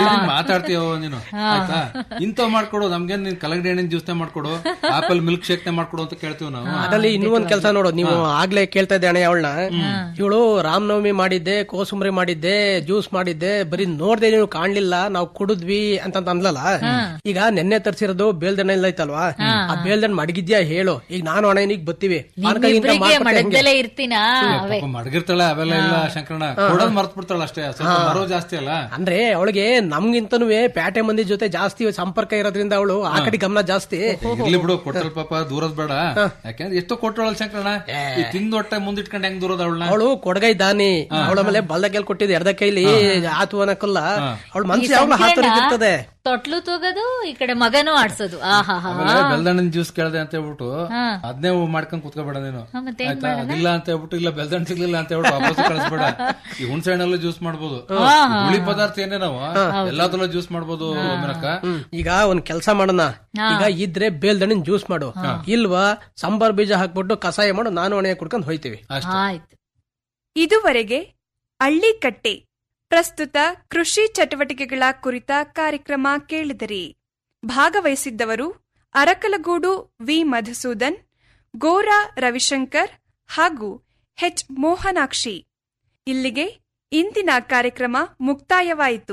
ಏನ್ ಮಾತಾಡ್ತೀಯೋ ನೀನು ಆಯ್ತಾ ಇಂಥವ್ ಮಾಡ್ಕೊಡು ನಮ್ಗೇನ್ ನೀನ್ ಕಲಗಡಿ ಹಣ್ಣಿನ ಜ್ಯೂಸ್ನೇ ಮಾಡ್ಕೊಡು ಆಪಲ್ ಮಿಲ್ಕ್ ಶೇಕ್ನೇ ಮಾಡ್ಕೊಡು ಅಂತ ಕೇಳ್ತೀವಿ ನಾವು ಅದ್ರಲ್ಲಿ ಇನ್ನೂ ಒಂದ್ ಕೆಲಸ ನೋಡು ನೀವು ಆಗ್ಲೇ ಕೇಳ್ತಾ ಇದ್ದೆ ಅಣ್ಣ ಅವಳನ್ನ ಇವಳು ರಾಮನವಮಿ ಮಾಡಿದ್ದೆ ಕೋಸುಂಬರಿ ಮಾಡಿದ್ದೆ ಜ್ಯೂಸ್ ಮಾಡಿದ್ದೆ ಬರೀ ನೋಡ್ದೆ ನೀವು ಕಾಣ್ಲಿಲ್ಲ ನಾವು ಕುಡಿದ್ವಿ ಅಂತ ಅಂದ್ಲಲ್ಲ ಈಗ ನೆನ್ನೆ ತರ್ಸಿರೋದು ಬೇಲ್ದಣ್ಣ ಇಲ್ಲ ಐತಲ್ವಾ ಆ ಬೇಲ್ದಣ್ಣ ಮಡಗಿದ್ಯಾ ಹೇಳು ಈಗ ನಾನು ಅಣ್ಣನಿಗೆ ಬತ್ತೀವಿ ಪಾನಕ ಗಿನಕ ನಿಮ್ಮಿಬ್ರಿಗೆ ಮಾಡ್ಕೊಟ್ಟೆ ಹೆಂಗೆ? ಮಡಗ್ದಲೇ ಇರ್ತೀನಾ ಅವೇ ಪಾಪ ಮಡಗಿರ್ತಾಳೆ ಅವೆಲ್ಲ ಇಲ್ಲ ಶಂಕರಣ್ಣ ಕೊಡೋದ್ ಮರ್ತ್ ಬಿಡ್ತಾಳ ಅಷ್ಟೇ ಸ್ವಲ್ಪ ಬರೋ ಜಾಸ್ತಿ ಅಲ್ಲ ಅಂದ್ರೆ ಅವಳಿಗೆ ನಮ್ಗಿಂತನೂ ಪ್ಯಾಟೆ ಮಂದಿ ಜೊತೆ ಜಾಸ್ತಿ ಸಂಪರ್ಕ ಇರೋದ್ರಿಂದ ಅವಳು ಆ ಕಡೆ ಗಮನ ಜಾಸ್ತಿ ಇರ್ಲಿ ಬಿಡು ಕೊಟ್ಟಲ್ ಪಾಪ ದೂರದ್ ಬೇಡ ಯಾಕಂದ್ರೆ ಎಷ್ಟೋ ಕೊಟ್ಟವಳ ಶಂಕರಣ್ಣ ಈ ತಿಂದ ಹೊಟ್ಟೆ ಮುಂದಿಟ್ಕೊಂಡು ಹೆಂಗ್ ದೂರದ ಅವಳನ್ನ ಅವಳು ಕೊಡಗೈ ದಾನಿ ಅವಳ ಮೇಲೆ ಬಲ್ದ ಕೈಲಿ ಕೊಟ್ಟಿದ್ದು ಎರ್ದ ಕೈಲಿ ಆತು ಅನ್ನಕ್ಕಲ್ಲ ಅವಳ ಮನ್ಸು ಯಾವಾಗ್ಲೂ ಹಾತೊರಿಗಿರ್ತದೆ ತೊಟ್ಲು ತೂಗೋದು ಈ ಕಡೆ ಮಗನೂ ಆಡ್ಸೋದು ಆಹಾ ಹಾ ಆಮೇಲೆ ಬೆಲ್ದಣ್ಣನ ಜ್ಯೂಸ್ ಕೇಳ್ದೆ ಅಂತ ಹೇಳ್ಬಿಟ್ಟು ಹಾ. ಅದನ್ನೇ ಮಾಡ್ಕೊಂಡ್ ಕುತ್ಕೋಬೇಡ ನೀನು ಹಾ, ಮತ್ತೆ ಏನ್ ಆಯ್ತಾ ಮಾಡೋಣ? ಅದಿಲ್ಲ ಅಂತ ಹೇಳ್ಬಿಟ್ಟು ಇಲ್ಲ ಬೆಲ್ದಣ್ಣ ಸಿಗ್ಲಿಲ್ಲ ಅಂತ ಹೇಳ್ಬಿಟ್ಟು ವಾಪಸ್ ಕಳಿಸ್ಬೇಡ ಈ ಹುಣಸೆ ಹಣ್ಣಲ್ಲೂ ಜ್ಯೂಸ್ ಮಾಡ್ಬೋದು ಹಾ, ಹಾ. ಹುಳಿ ಪದಾರ್ಥ ಏನೇ ನಾವು ಎಲ್ಲಾದ್ರಲ್ಲೂ ಜ್ಯೂಸ್ ಮಾಡ್ಬೋದು ಮಿನಕ ಈಗ ಒಂದ್ ಕೆಲ್ಸ ಮಾಡೋಣ ಈಗ ಇದ್ರೆ ಬೇಲ್ದಣ್ಣಿನ ಜ್ಯೂಸ್ ಮಾಡು ಇಲ್ವಾ ಸಾಂಬಾರ್ ಬೀಜ ಹಾಕ್ಬಿಟ್ಟು ಕಷಾಯ ಮಾಡು ನಾನು ಒಣೆ ಕುಡ್ಕೊಂಡು ಹೋಯ್ತೀವಿ ಆಯ್ತು ಇದುವರೆಗೆ ಹಳ್ಳಿಕಟ್ಟೆ ಪ್ರಸ್ತುತ ಕೃಷಿ ಚಟುವಟಿಕೆಗಳ ಕುರಿತ ಕಾರ್ಯಕ್ರಮ ಕೇಳಿದಿರಿ ಭಾಗವಹಿಸಿದ್ದವರು ಅರಕಲಗೂಡು ವಿ ಮಧುಸೂದನ್ ಗೋರಾ ರವಿಶಂಕರ್ ಹಾಗೂ ಹೆಚ್ ಮೋಹನಾಕ್ಷಿ ಇಲ್ಲಿಗೆ ಇಂದಿನ ಕಾರ್ಯಕ್ರಮ ಮುಕ್ತಾಯವಾಯಿತು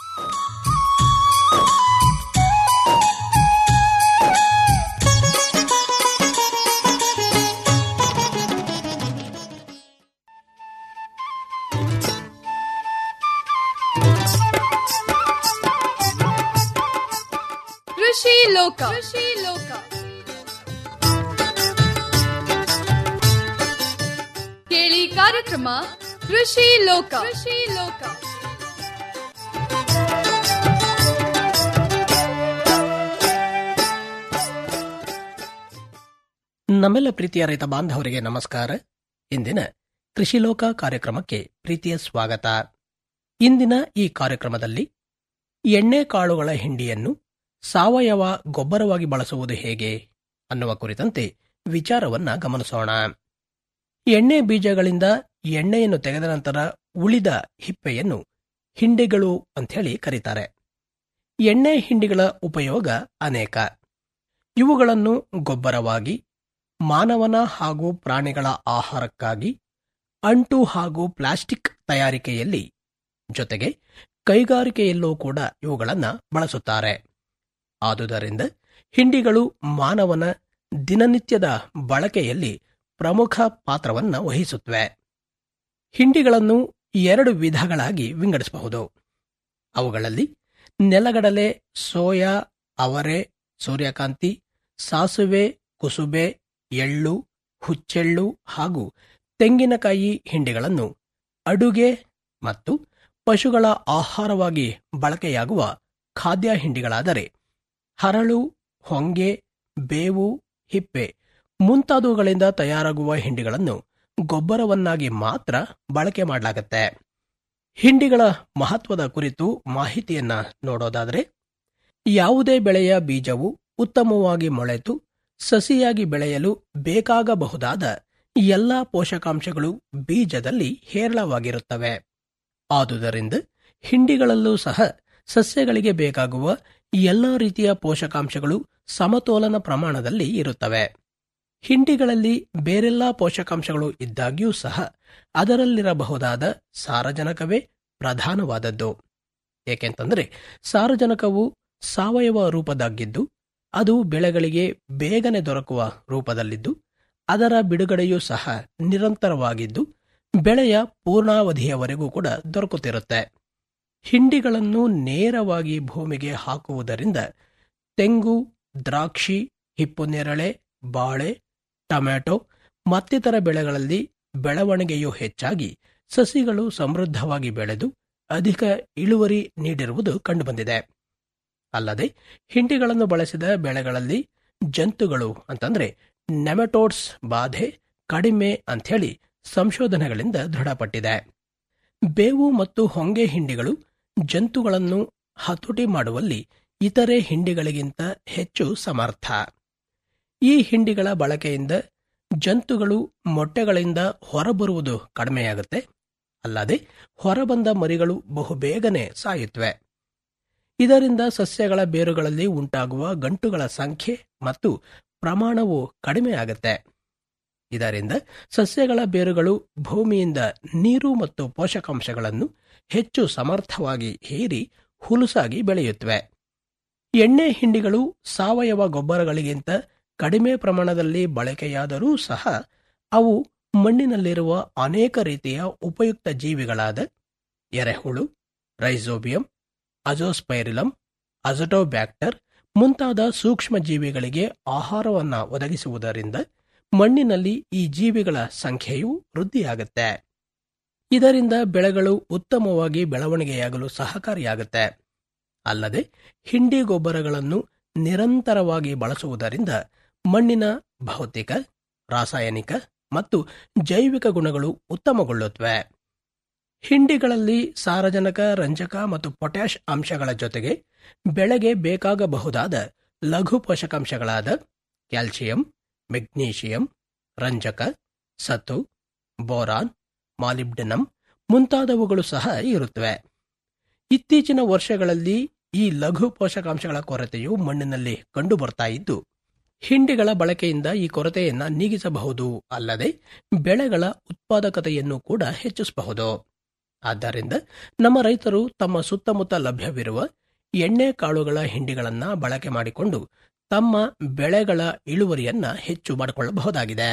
ಕೃಷಿ ಲೋಕ ಕೃಷಿ ಲೋಕ ಕೇಳಿ ಕಾರ್ಯಕ್ರಮ ಕೃಷಿ ಲೋಕ ಕೃಷಿ ಲೋಕ ನಮ್ಮೆಲ್ಲ ಪ್ರೀತಿಯ ರೈತ ಬಾಂಧವರಿಗೆ ನಮಸ್ಕಾರ ಇಂದಿನ ಕೃಷಿ ಲೋಕ ಕಾರ್ಯಕ್ರಮಕ್ಕೆ ಪ್ರೀತಿಯ ಸ್ವಾಗತ ಇಂದಿನ ಈ ಕಾರ್ಯಕ್ರಮದಲ್ಲಿ ಎಣ್ಣೆ ಕಾಳುಗಳ ಹಿಂಡಿಯನ್ನು ಸಾವಯವ ಗೊಬ್ಬರವಾಗಿ ಬಳಸುವುದು ಹೇಗೆ ಅನ್ನುವ ಕುರಿತಂತೆ ವಿಚಾರವನ್ನ ಗಮನಿಸೋಣ ಎಣ್ಣೆ ಬೀಜಗಳಿಂದ ಎಣ್ಣೆಯನ್ನು ತೆಗೆದ ನಂತರ ಉಳಿದ ಹಿಪ್ಪೆಯನ್ನು ಹಿಂಡಿಗಳು ಅಂಥೇಳಿ ಕರೀತಾರೆ ಎಣ್ಣೆ ಹಿಂಡಿಗಳ ಉಪಯೋಗ ಅನೇಕ ಇವುಗಳನ್ನು ಗೊಬ್ಬರವಾಗಿ ಮಾನವನ ಹಾಗೂ ಪ್ರಾಣಿಗಳ ಆಹಾರಕ್ಕಾಗಿ ಅಂಟು ಹಾಗೂ ಪ್ಲಾಸ್ಟಿಕ್ ತಯಾರಿಕೆಯಲ್ಲಿ ಜೊತೆಗೆ ಕೈಗಾರಿಕೆಯಲ್ಲೂ ಕೂಡ ಇವುಗಳನ್ನು ಬಳಸುತ್ತಾರೆ ಆದುದರಿಂದ ಹಿಂಡಿಗಳು ಮಾನವನ ದಿನನಿತ್ಯದ ಬಳಕೆಯಲ್ಲಿ ಪ್ರಮುಖ ಪಾತ್ರವನ್ನು ವಹಿಸುತ್ತವೆ ಹಿಂಡಿಗಳನ್ನು ಎರಡು ವಿಧಗಳಾಗಿ ವಿಂಗಡಿಸಬಹುದು ಅವುಗಳಲ್ಲಿ ನೆಲಗಡಲೆ ಸೋಯಾ ಅವರೆ ಸೂರ್ಯಕಾಂತಿ ಸಾಸುವೆ ಕುಸುಬೆ ಎಳ್ಳು ಹುಚ್ಚೆಳ್ಳು ಹಾಗೂ ತೆಂಗಿನಕಾಯಿ ಹಿಂಡಿಗಳನ್ನು ಅಡುಗೆ ಮತ್ತು ಪಶುಗಳ ಆಹಾರವಾಗಿ ಬಳಕೆಯಾಗುವ ಖಾದ್ಯ ಹಿಂಡಿಗಳಾದರೆ ಹರಳು ಹೊಂಗೆ ಬೇವು ಹಿಪ್ಪೆ ಮುಂತಾದವುಗಳಿಂದ ತಯಾರಾಗುವ ಹಿಂಡಿಗಳನ್ನು ಗೊಬ್ಬರವನ್ನಾಗಿ ಮಾತ್ರ ಬಳಕೆ ಮಾಡಲಾಗುತ್ತೆ ಹಿಂಡಿಗಳ ಮಹತ್ವದ ಕುರಿತು ಮಾಹಿತಿಯನ್ನ ನೋಡೋದಾದರೆ ಯಾವುದೇ ಬೆಳೆಯ ಬೀಜವು ಉತ್ತಮವಾಗಿ ಮೊಳೆತು ಸಸಿಯಾಗಿ ಬೆಳೆಯಲು ಬೇಕಾಗಬಹುದಾದ ಎಲ್ಲಾ ಪೋಷಕಾಂಶಗಳು ಬೀಜದಲ್ಲಿ ಹೇರಳವಾಗಿರುತ್ತವೆ ಆದುದರಿಂದ ಹಿಂಡಿಗಳಲ್ಲೂ ಸಹ ಸಸ್ಯಗಳಿಗೆ ಬೇಕಾಗುವ ಎಲ್ಲಾ ರೀತಿಯ ಪೋಷಕಾಂಶಗಳು ಸಮತೋಲನ ಪ್ರಮಾಣದಲ್ಲಿ ಇರುತ್ತವೆ ಹಿಂಡಿಗಳಲ್ಲಿ ಬೇರೆಲ್ಲಾ ಪೋಷಕಾಂಶಗಳು ಇದ್ದಾಗ್ಯೂ ಸಹ ಅದರಲ್ಲಿರಬಹುದಾದ ಸಾರಜನಕವೇ ಪ್ರಧಾನವಾದದ್ದು ಏಕೆಂತಂದರೆ ಸಾರಜನಕವು ಸಾವಯವ ರೂಪದಾಗಿದ್ದು ಅದು ಬೆಳೆಗಳಿಗೆ ಬೇಗನೆ ದೊರಕುವ ರೂಪದಲ್ಲಿದ್ದು ಅದರ ಬಿಡುಗಡೆಯೂ ಸಹ ನಿರಂತರವಾಗಿದ್ದು ಬೆಳೆಯ ಪೂರ್ಣಾವಧಿಯವರೆಗೂ ಕೂಡ ದೊರಕುತ್ತಿರುತ್ತೆ ಹಿಂಡಿಗಳನ್ನು ನೇರವಾಗಿ ಭೂಮಿಗೆ ಹಾಕುವುದರಿಂದ ತೆಂಗು ದ್ರಾಕ್ಷಿ ಹಿಪ್ಪುನೇರಳೆ ಬಾಳೆ ಟೊಮ್ಯಾಟೊ ಮತ್ತಿತರ ಬೆಳೆಗಳಲ್ಲಿ ಬೆಳವಣಿಗೆಯು ಹೆಚ್ಚಾಗಿ ಸಸಿಗಳು ಸಮೃದ್ಧವಾಗಿ ಬೆಳೆದು ಅಧಿಕ ಇಳುವರಿ ನೀಡಿರುವುದು ಕಂಡುಬಂದಿದೆ ಅಲ್ಲದೆ ಹಿಂಡಿಗಳನ್ನು ಬಳಸಿದ ಬೆಳೆಗಳಲ್ಲಿ ಜಂತುಗಳು ಅಂತಂದ್ರೆ ನೆಮಟೋಡ್ಸ್ ಬಾಧೆ ಕಡಿಮೆ ಅಂಥೇಳಿ ಸಂಶೋಧನೆಗಳಿಂದ ದೃಢಪಟ್ಟಿದೆ ಬೇವು ಮತ್ತು ಹೊಂಗೆ ಹಿಂಡಿಗಳು ಜಂತುಗಳನ್ನು ಹತೋಟಿ ಮಾಡುವಲ್ಲಿ ಇತರೆ ಹಿಂಡಿಗಳಿಗಿಂತ ಹೆಚ್ಚು ಸಮರ್ಥ ಈ ಹಿಂಡಿಗಳ ಬಳಕೆಯಿಂದ ಜಂತುಗಳು ಮೊಟ್ಟೆಗಳಿಂದ ಹೊರಬರುವುದು ಕಡಿಮೆಯಾಗುತ್ತೆ ಅಲ್ಲದೆ ಹೊರಬಂದ ಮರಿಗಳು ಬಹುಬೇಗನೆ ಸಾಯುತ್ತವೆ ಇದರಿಂದ ಸಸ್ಯಗಳ ಬೇರುಗಳಲ್ಲಿ ಉಂಟಾಗುವ ಗಂಟುಗಳ ಸಂಖ್ಯೆ ಮತ್ತು ಪ್ರಮಾಣವು ಕಡಿಮೆಯಾಗುತ್ತೆ ಇದರಿಂದ ಸಸ್ಯಗಳ ಬೇರುಗಳು ಭೂಮಿಯಿಂದ ನೀರು ಮತ್ತು ಪೋಷಕಾಂಶಗಳನ್ನು ಹೆಚ್ಚು ಸಮರ್ಥವಾಗಿ ಹೀರಿ ಹುಲುಸಾಗಿ ಬೆಳೆಯುತ್ತವೆ ಎಣ್ಣೆ ಹಿಂಡಿಗಳು ಸಾವಯವ ಗೊಬ್ಬರಗಳಿಗಿಂತ ಕಡಿಮೆ ಪ್ರಮಾಣದಲ್ಲಿ ಬಳಕೆಯಾದರೂ ಸಹ ಅವು ಮಣ್ಣಿನಲ್ಲಿರುವ ಅನೇಕ ರೀತಿಯ ಉಪಯುಕ್ತ ಜೀವಿಗಳಾದ ಎರೆಹುಳು ರೈಸೋಬಿಯಂ ಅಜೋಸ್ಪೈರಿಲಮ್ ಅಜಟೋಬ್ಯಾಕ್ಟರ್ ಮುಂತಾದ ಸೂಕ್ಷ್ಮ ಜೀವಿಗಳಿಗೆ ಆಹಾರವನ್ನು ಒದಗಿಸುವುದರಿಂದ ಮಣ್ಣಿನಲ್ಲಿ ಈ ಜೀವಿಗಳ ಸಂಖ್ಯೆಯು ವೃದ್ಧಿಯಾಗುತ್ತೆ ಇದರಿಂದ ಬೆಳೆಗಳು ಉತ್ತಮವಾಗಿ ಬೆಳವಣಿಗೆಯಾಗಲು ಸಹಕಾರಿಯಾಗುತ್ತೆ ಅಲ್ಲದೆ ಹಿಂಡಿ ಗೊಬ್ಬರಗಳನ್ನು ನಿರಂತರವಾಗಿ ಬಳಸುವುದರಿಂದ ಮಣ್ಣಿನ ಭೌತಿಕ ರಾಸಾಯನಿಕ ಮತ್ತು ಜೈವಿಕ ಗುಣಗಳು ಉತ್ತಮಗೊಳ್ಳುತ್ತವೆ ಹಿಂಡಿಗಳಲ್ಲಿ ಸಾರಜನಕ ರಂಜಕ ಮತ್ತು ಪೊಟ್ಯಾಷ್ ಅಂಶಗಳ ಜೊತೆಗೆ ಬೆಳೆಗೆ ಬೇಕಾಗಬಹುದಾದ ಲಘು ಪೋಷಕಾಂಶಗಳಾದ ಕ್ಯಾಲ್ಸಿಯಂ ಮೆಗ್ನೀಷಿಯಂ ರಂಜಕ ಸತು ಬೋರಾನ್ ಮಾಲಿಬ್ಡಿನಮ್ ಮುಂತಾದವುಗಳು ಸಹ ಇರುತ್ತವೆ ಇತ್ತೀಚಿನ ವರ್ಷಗಳಲ್ಲಿ ಈ ಲಘು ಪೋಷಕಾಂಶಗಳ ಕೊರತೆಯು ಮಣ್ಣಿನಲ್ಲಿ ಕಂಡುಬರ್ತಾ ಇದ್ದು ಹಿಂಡಿಗಳ ಬಳಕೆಯಿಂದ ಈ ಕೊರತೆಯನ್ನ ನೀಗಿಸಬಹುದು ಅಲ್ಲದೆ ಬೆಳೆಗಳ ಉತ್ಪಾದಕತೆಯನ್ನು ಕೂಡ ಹೆಚ್ಚಿಸಬಹುದು ಆದ್ದರಿಂದ ನಮ್ಮ ರೈತರು ತಮ್ಮ ಸುತ್ತಮುತ್ತ ಲಭ್ಯವಿರುವ ಎಣ್ಣೆ ಕಾಳುಗಳ ಹಿಂಡಿಗಳನ್ನ ಬಳಕೆ ಮಾಡಿಕೊಂಡು ತಮ್ಮ ಬೆಳೆಗಳ ಇಳುವರಿಯನ್ನ ಹೆಚ್ಚು ಮಾಡಿಕೊಳ್ಳಬಹುದಾಗಿದೆ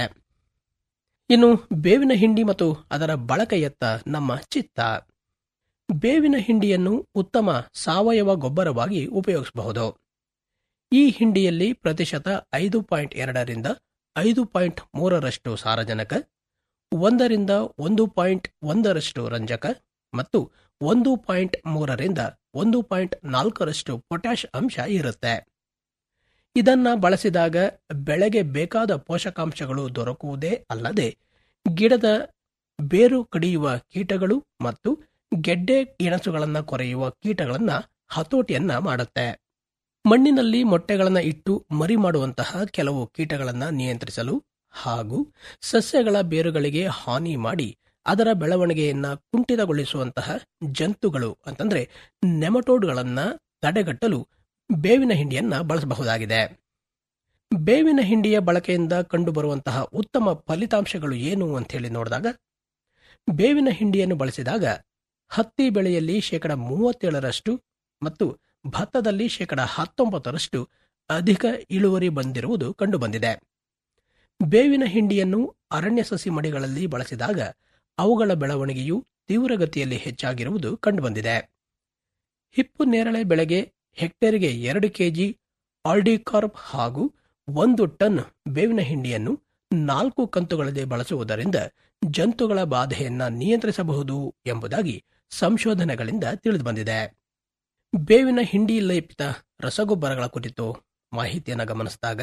ಇನ್ನು ಬೇವಿನ ಹಿಂಡಿ ಮತ್ತು ಅದರ ಬಳಕೆಯತ್ತ ನಮ್ಮ ಚಿತ್ತ ಬೇವಿನ ಹಿಂಡಿಯನ್ನು ಉತ್ತಮ ಸಾವಯವ ಗೊಬ್ಬರವಾಗಿ ಉಪಯೋಗಿಸಬಹುದು ಈ ಹಿಂಡಿಯಲ್ಲಿ ಪ್ರತಿಶತ ಐದು ಪಾಯಿಂಟ್ ಎರಡರಿಂದ ಐದು ಪಾಯಿಂಟ್ ಮೂರರಷ್ಟು ಸಾರಜನಕ ಒಂದರಿಂದ ಒಂದು ಪಾಯಿಂಟ್ ಒಂದರಷ್ಟು ರಂಜಕ ಮತ್ತು ಒಂದು ಪಾಯಿಂಟ್ ಮೂರರಿಂದ ಒಂದು ಪಾಯಿಂಟ್ ನಾಲ್ಕರಷ್ಟು ಪೊಟ್ಯಾಷ್ ಅಂಶ ಇರುತ್ತೆ ಇದನ್ನ ಬಳಸಿದಾಗ ಬೆಳೆಗೆ ಬೇಕಾದ ಪೋಷಕಾಂಶಗಳು ದೊರಕುವುದೇ ಅಲ್ಲದೆ ಗಿಡದ ಬೇರು ಕಡಿಯುವ ಕೀಟಗಳು ಮತ್ತು ಗೆಡ್ಡೆ ಗೆಣಸುಗಳನ್ನು ಕೊರೆಯುವ ಕೀಟಗಳನ್ನ ಹತೋಟಿಯನ್ನ ಮಾಡುತ್ತೆ ಮಣ್ಣಿನಲ್ಲಿ ಮೊಟ್ಟೆಗಳನ್ನು ಇಟ್ಟು ಮರಿ ಮಾಡುವಂತಹ ಕೆಲವು ಕೀಟಗಳನ್ನ ನಿಯಂತ್ರಿಸಲು ಹಾಗೂ ಸಸ್ಯಗಳ ಬೇರುಗಳಿಗೆ ಹಾನಿ ಮಾಡಿ ಅದರ ಬೆಳವಣಿಗೆಯನ್ನ ಕುಂಠಿತಗೊಳಿಸುವಂತಹ ಜಂತುಗಳು ಅಂತಂದ್ರೆ ನೆಮಟೋಡ್ಗಳನ್ನ ತಡೆಗಟ್ಟಲು ಬೇವಿನ ಹಿಂಡಿಯನ್ನ ಬಳಸಬಹುದಾಗಿದೆ ಬೇವಿನ ಹಿಂಡಿಯ ಬಳಕೆಯಿಂದ ಕಂಡುಬರುವಂತಹ ಉತ್ತಮ ಫಲಿತಾಂಶಗಳು ಏನು ಅಂತ ಹೇಳಿ ನೋಡಿದಾಗ ಬೇವಿನ ಹಿಂಡಿಯನ್ನು ಬಳಸಿದಾಗ ಹತ್ತಿ ಬೆಳೆಯಲ್ಲಿ ಶೇಕಡ ಮೂವತ್ತೇಳರಷ್ಟು ಮತ್ತು ಭತ್ತದಲ್ಲಿ ಶೇಕಡ ಹತ್ತೊಂಬತ್ತರಷ್ಟು ಅಧಿಕ ಇಳುವರಿ ಬಂದಿರುವುದು ಕಂಡುಬಂದಿದೆ ಬೇವಿನ ಹಿಂಡಿಯನ್ನು ಅರಣ್ಯ ಸಸಿ ಮಡಿಗಳಲ್ಲಿ ಬಳಸಿದಾಗ ಅವುಗಳ ಬೆಳವಣಿಗೆಯು ತೀವ್ರಗತಿಯಲ್ಲಿ ಹೆಚ್ಚಾಗಿರುವುದು ಕಂಡುಬಂದಿದೆ ಹಿಪ್ಪು ನೇರಳೆ ಬೆಳೆಗೆ ಹೆಕ್ಟೇರ್ಗೆ ಎರಡು ಕೆಜಿ ಆಲ್ಡಿಕಾರ್ಪ್ ಹಾಗೂ ಒಂದು ಟನ್ ಬೇವಿನ ಹಿಂಡಿಯನ್ನು ನಾಲ್ಕು ಕಂತುಗಳಲ್ಲಿ ಬಳಸುವುದರಿಂದ ಜಂತುಗಳ ಬಾಧೆಯನ್ನ ನಿಯಂತ್ರಿಸಬಹುದು ಎಂಬುದಾಗಿ ಸಂಶೋಧನೆಗಳಿಂದ ತಿಳಿದುಬಂದಿದೆ ಬೇವಿನ ಹಿಂಡಿ ಲೇಪಿತ ರಸಗೊಬ್ಬರಗಳ ಕುರಿತು ಮಾಹಿತಿಯನ್ನು ಗಮನಿಸಿದಾಗ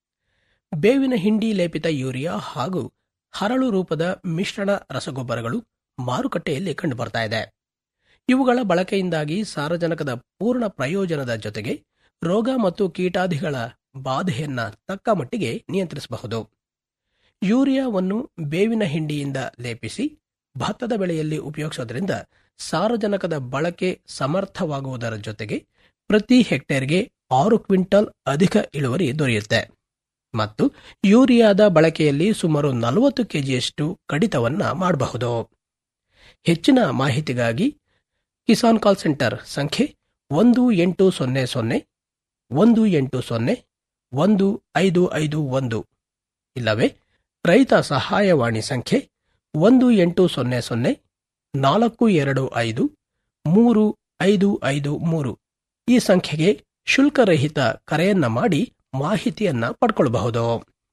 ಬೇವಿನ ಹಿಂಡಿ ಲೇಪಿತ ಯೂರಿಯಾ ಹಾಗೂ ಹರಳು ರೂಪದ ಮಿಶ್ರಣ ರಸಗೊಬ್ಬರಗಳು ಮಾರುಕಟ್ಟೆಯಲ್ಲಿ ಕಂಡುಬರ್ತಾ ಇದೆ ಇವುಗಳ ಬಳಕೆಯಿಂದಾಗಿ ಸಾರಜನಕದ ಪೂರ್ಣ ಪ್ರಯೋಜನದ ಜೊತೆಗೆ ರೋಗ ಮತ್ತು ಕೀಟಾದಿಗಳ ಬಾಧೆಯನ್ನ ತಕ್ಕ ಮಟ್ಟಿಗೆ ನಿಯಂತ್ರಿಸಬಹುದು ಯೂರಿಯಾವನ್ನು ಬೇವಿನ ಹಿಂಡಿಯಿಂದ ಲೇಪಿಸಿ ಭತ್ತದ ಬೆಳೆಯಲ್ಲಿ ಉಪಯೋಗಿಸೋದ್ರಿಂದ ಸಾರಜನಕದ ಬಳಕೆ ಸಮರ್ಥವಾಗುವುದರ ಜೊತೆಗೆ ಪ್ರತಿ ಹೆಕ್ಟೇರ್ಗೆ ಆರು ಕ್ವಿಂಟಲ್ ಅಧಿಕ ಇಳುವರಿ ದೊರೆಯುತ್ತೆ ಮತ್ತು ಯೂರಿಯಾದ ಬಳಕೆಯಲ್ಲಿ ಸುಮಾರು ನಲವತ್ತು ಕೆಜಿಯಷ್ಟು ಕಡಿತವನ್ನ ಮಾಡಬಹುದು ಹೆಚ್ಚಿನ ಮಾಹಿತಿಗಾಗಿ ಕಿಸಾನ್ ಕಾಲ್ ಸೆಂಟರ್ ಸಂಖ್ಯೆ ಒಂದು ಎಂಟು ಸೊನ್ನೆ ಸೊನ್ನೆ ಒಂದು ಎಂಟು ಸೊನ್ನೆ ಒಂದು ಐದು ಐದು ಒಂದು ಇಲ್ಲವೇ ರೈತ ಸಹಾಯವಾಣಿ ಸಂಖ್ಯೆ ಒಂದು ಎಂಟು ಸೊನ್ನೆ ಸೊನ್ನೆ ನಾಲ್ಕು ಎರಡು ಐದು ಮೂರು ಐದು ಐದು ಮೂರು ಈ ಸಂಖ್ಯೆಗೆ ಶುಲ್ಕರಹಿತ ಕರೆಯನ್ನ ಮಾಡಿ ಮಾಹಿತಿಯನ್ನ ಪಡ್ಕೊಳ್ಳಬಹುದು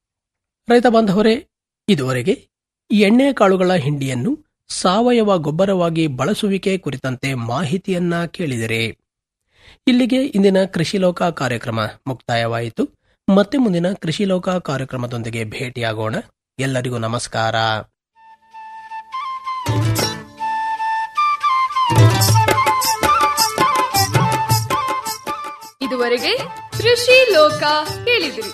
ರೈತ ಬಾಂಧವರೇ ಇದುವರೆಗೆ ಎಣ್ಣೆ ಕಾಳುಗಳ ಹಿಂಡಿಯನ್ನು ಸಾವಯವ ಗೊಬ್ಬರವಾಗಿ ಬಳಸುವಿಕೆ ಕುರಿತಂತೆ ಮಾಹಿತಿಯನ್ನ ಕೇಳಿದಿರಿ ಇಲ್ಲಿಗೆ ಇಂದಿನ ಕೃಷಿ ಲೋಕ ಕಾರ್ಯಕ್ರಮ ಮುಕ್ತಾಯವಾಯಿತು ಮತ್ತೆ ಮುಂದಿನ ಕೃಷಿ ಲೋಕ ಕಾರ್ಯಕ್ರಮದೊಂದಿಗೆ ಭೇಟಿಯಾಗೋಣ ಎಲ್ಲರಿಗೂ ನಮಸ್ಕಾರ ಇದುವರೆಗೆ ಕೃಷಿ ಲೋಕ ಕೇಳಿದಿರಿ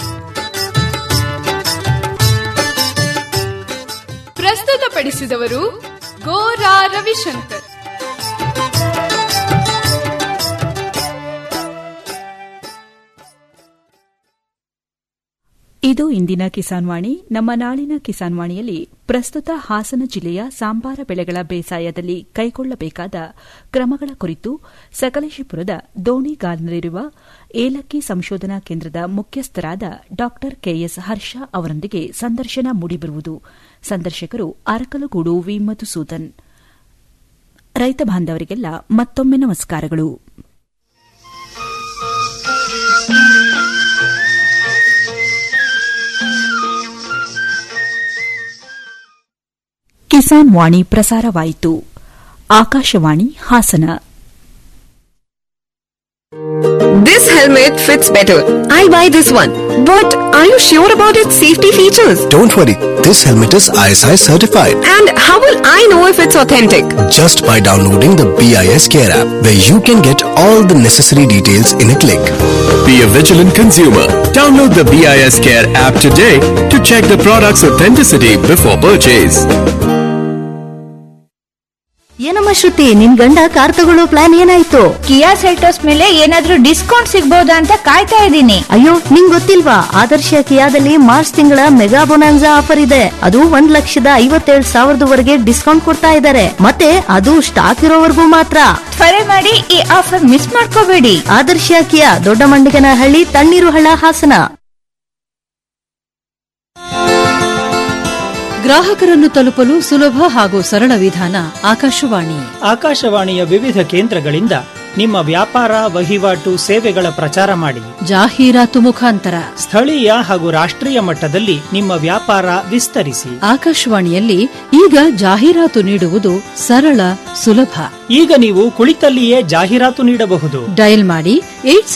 ಪ್ರಸ್ತುತಪಡಿಸಿದವರು ಗೋರಾ ರವಿಶಂಕರ್ ಇದು ಇಂದಿನ ಕಿಸಾನ್ ವಾಣಿ ನಮ್ಮ ನಾಳಿನ ಕಿಸಾನ್ ವಾಣಿಯಲ್ಲಿ ಪ್ರಸ್ತುತ ಹಾಸನ ಜಿಲ್ಲೆಯ ಸಾಂಬಾರ ಬೆಳೆಗಳ ಬೇಸಾಯದಲ್ಲಿ ಕೈಗೊಳ್ಳಬೇಕಾದ ಕ್ರಮಗಳ ಕುರಿತು ಸಕಲೇಶಪುರದ ದೋಣಿಗಾಲ್ನಲ್ಲಿರುವ ಏಲಕ್ಕಿ ಸಂಶೋಧನಾ ಕೇಂದ್ರದ ಮುಖ್ಯಸ್ಥರಾದ ಡಾ ಕೆಎಸ್ ಹರ್ಷ ಅವರೊಂದಿಗೆ ಸಂದರ್ಶನ ಮೂಡಿಬರುವುದು ಸಂದರ್ಶಕರು ಅರಕಲಗೂಡು ವಿ ಮಧುಸೂದನ್ ರೈತ ಬಾಂಧವರಿಗೆಲ್ಲ ಮತ್ತೊಮ್ಮೆ ನಮಸ್ಕಾರಗಳು ಕಿಸಾನ್ ವಾಣಿ ಪ್ರಸಾರವಾಯಿತು Akashvani Hassan This helmet fits better. I buy this one. But are you sure about its safety features? Don't worry, this helmet is ISI certified. And how will I know if it's authentic? Just by downloading the BIS Care app, where you can get all the necessary details in a click. Be a vigilant consumer. Download the BIS Care app today to check the product's authenticity before purchase. ಏನಮ್ಮ ಶ್ರುತಿ ನಿನ್ ಗಂಡ car ತಗೊಳ್ಳೋ plan ಏನಾಯ್ತು ಕಿಯಾ Seltos ಮೇಲೆ ಏನಾದ್ರೂ discount ಸಿಗ್ಬೋದಾ ಅಂತ ಕಾಯ್ತಾ ಇದ್ದೀನಿ ಅಯ್ಯೋ ನಿಂಗ್ ಗೊತ್ತಿಲ್ವಾ ಆದರ್ಶ ಕಿಯಾದಲ್ಲಿ ಮಾರ್ಚ್ ತಿಂಗಳ ಮೆಗಾ ಬೊನಾನ್ಸಾ ಆಫರ್ ಇದೆ ಅದು ಒಂದ್ ಲಕ್ಷದ ಐವತ್ತೇಳು ಸಾವಿರದವರೆಗೆ ಡಿಸ್ಕೌಂಟ್ ಕೊಡ್ತಾ ಇದ್ದಾರೆ ಮತ್ತೆ ಅದು ಸ್ಟಾಕ್ ಇರೋವರೆಗೂ ಮಾತ್ರ ತ್ವರೆ ಮಾಡಿ ಈ ಆಫರ್ ಮಿಸ್ ಮಾಡ್ಕೋಬೇಡಿ ಆದರ್ಶ ಕಿಯಾ ದೊಡ್ಡ ಮಂಡಿಗನಹಳ್ಳಿ ತಣ್ಣೀರು ಹಳ್ಳ ಹಾಸನ ಗ್ರಾಹಕರನ್ನು ತಲುಪಲು ಸುಲಭ ಹಾಗೂ ಸರಳ ವಿಧಾನ ಆಕಾಶವಾಣಿ ಆಕಾಶವಾಣಿಯ ವಿವಿಧ ಕೇಂದ್ರಗಳಿಂದ ನಿಮ್ಮ ವ್ಯಾಪಾರ ವಹಿವಾಟು ಸೇವೆಗಳ ಪ್ರಚಾರ ಮಾಡಿ ಜಾಹೀರಾತು ಮುಖಾಂತರ ಸ್ಥಳೀಯ ಹಾಗೂ ರಾಷ್ಟ್ರೀಯ ಮಟ್ಟದಲ್ಲಿ ನಿಮ್ಮ ವ್ಯಾಪಾರ ವಿಸ್ತರಿಸಿ ಆಕಾಶವಾಣಿಯಲ್ಲಿ ಈಗ ಜಾಹೀರಾತು ನೀಡುವುದು ಸರಳ ಸುಲಭ ಈಗ ನೀವು ಕುಳಿತಲ್ಲಿಯೇ ಜಾಹೀರಾತು ನೀಡಬಹುದು ಡಯಲ್ ಮಾಡಿ ಏಟ್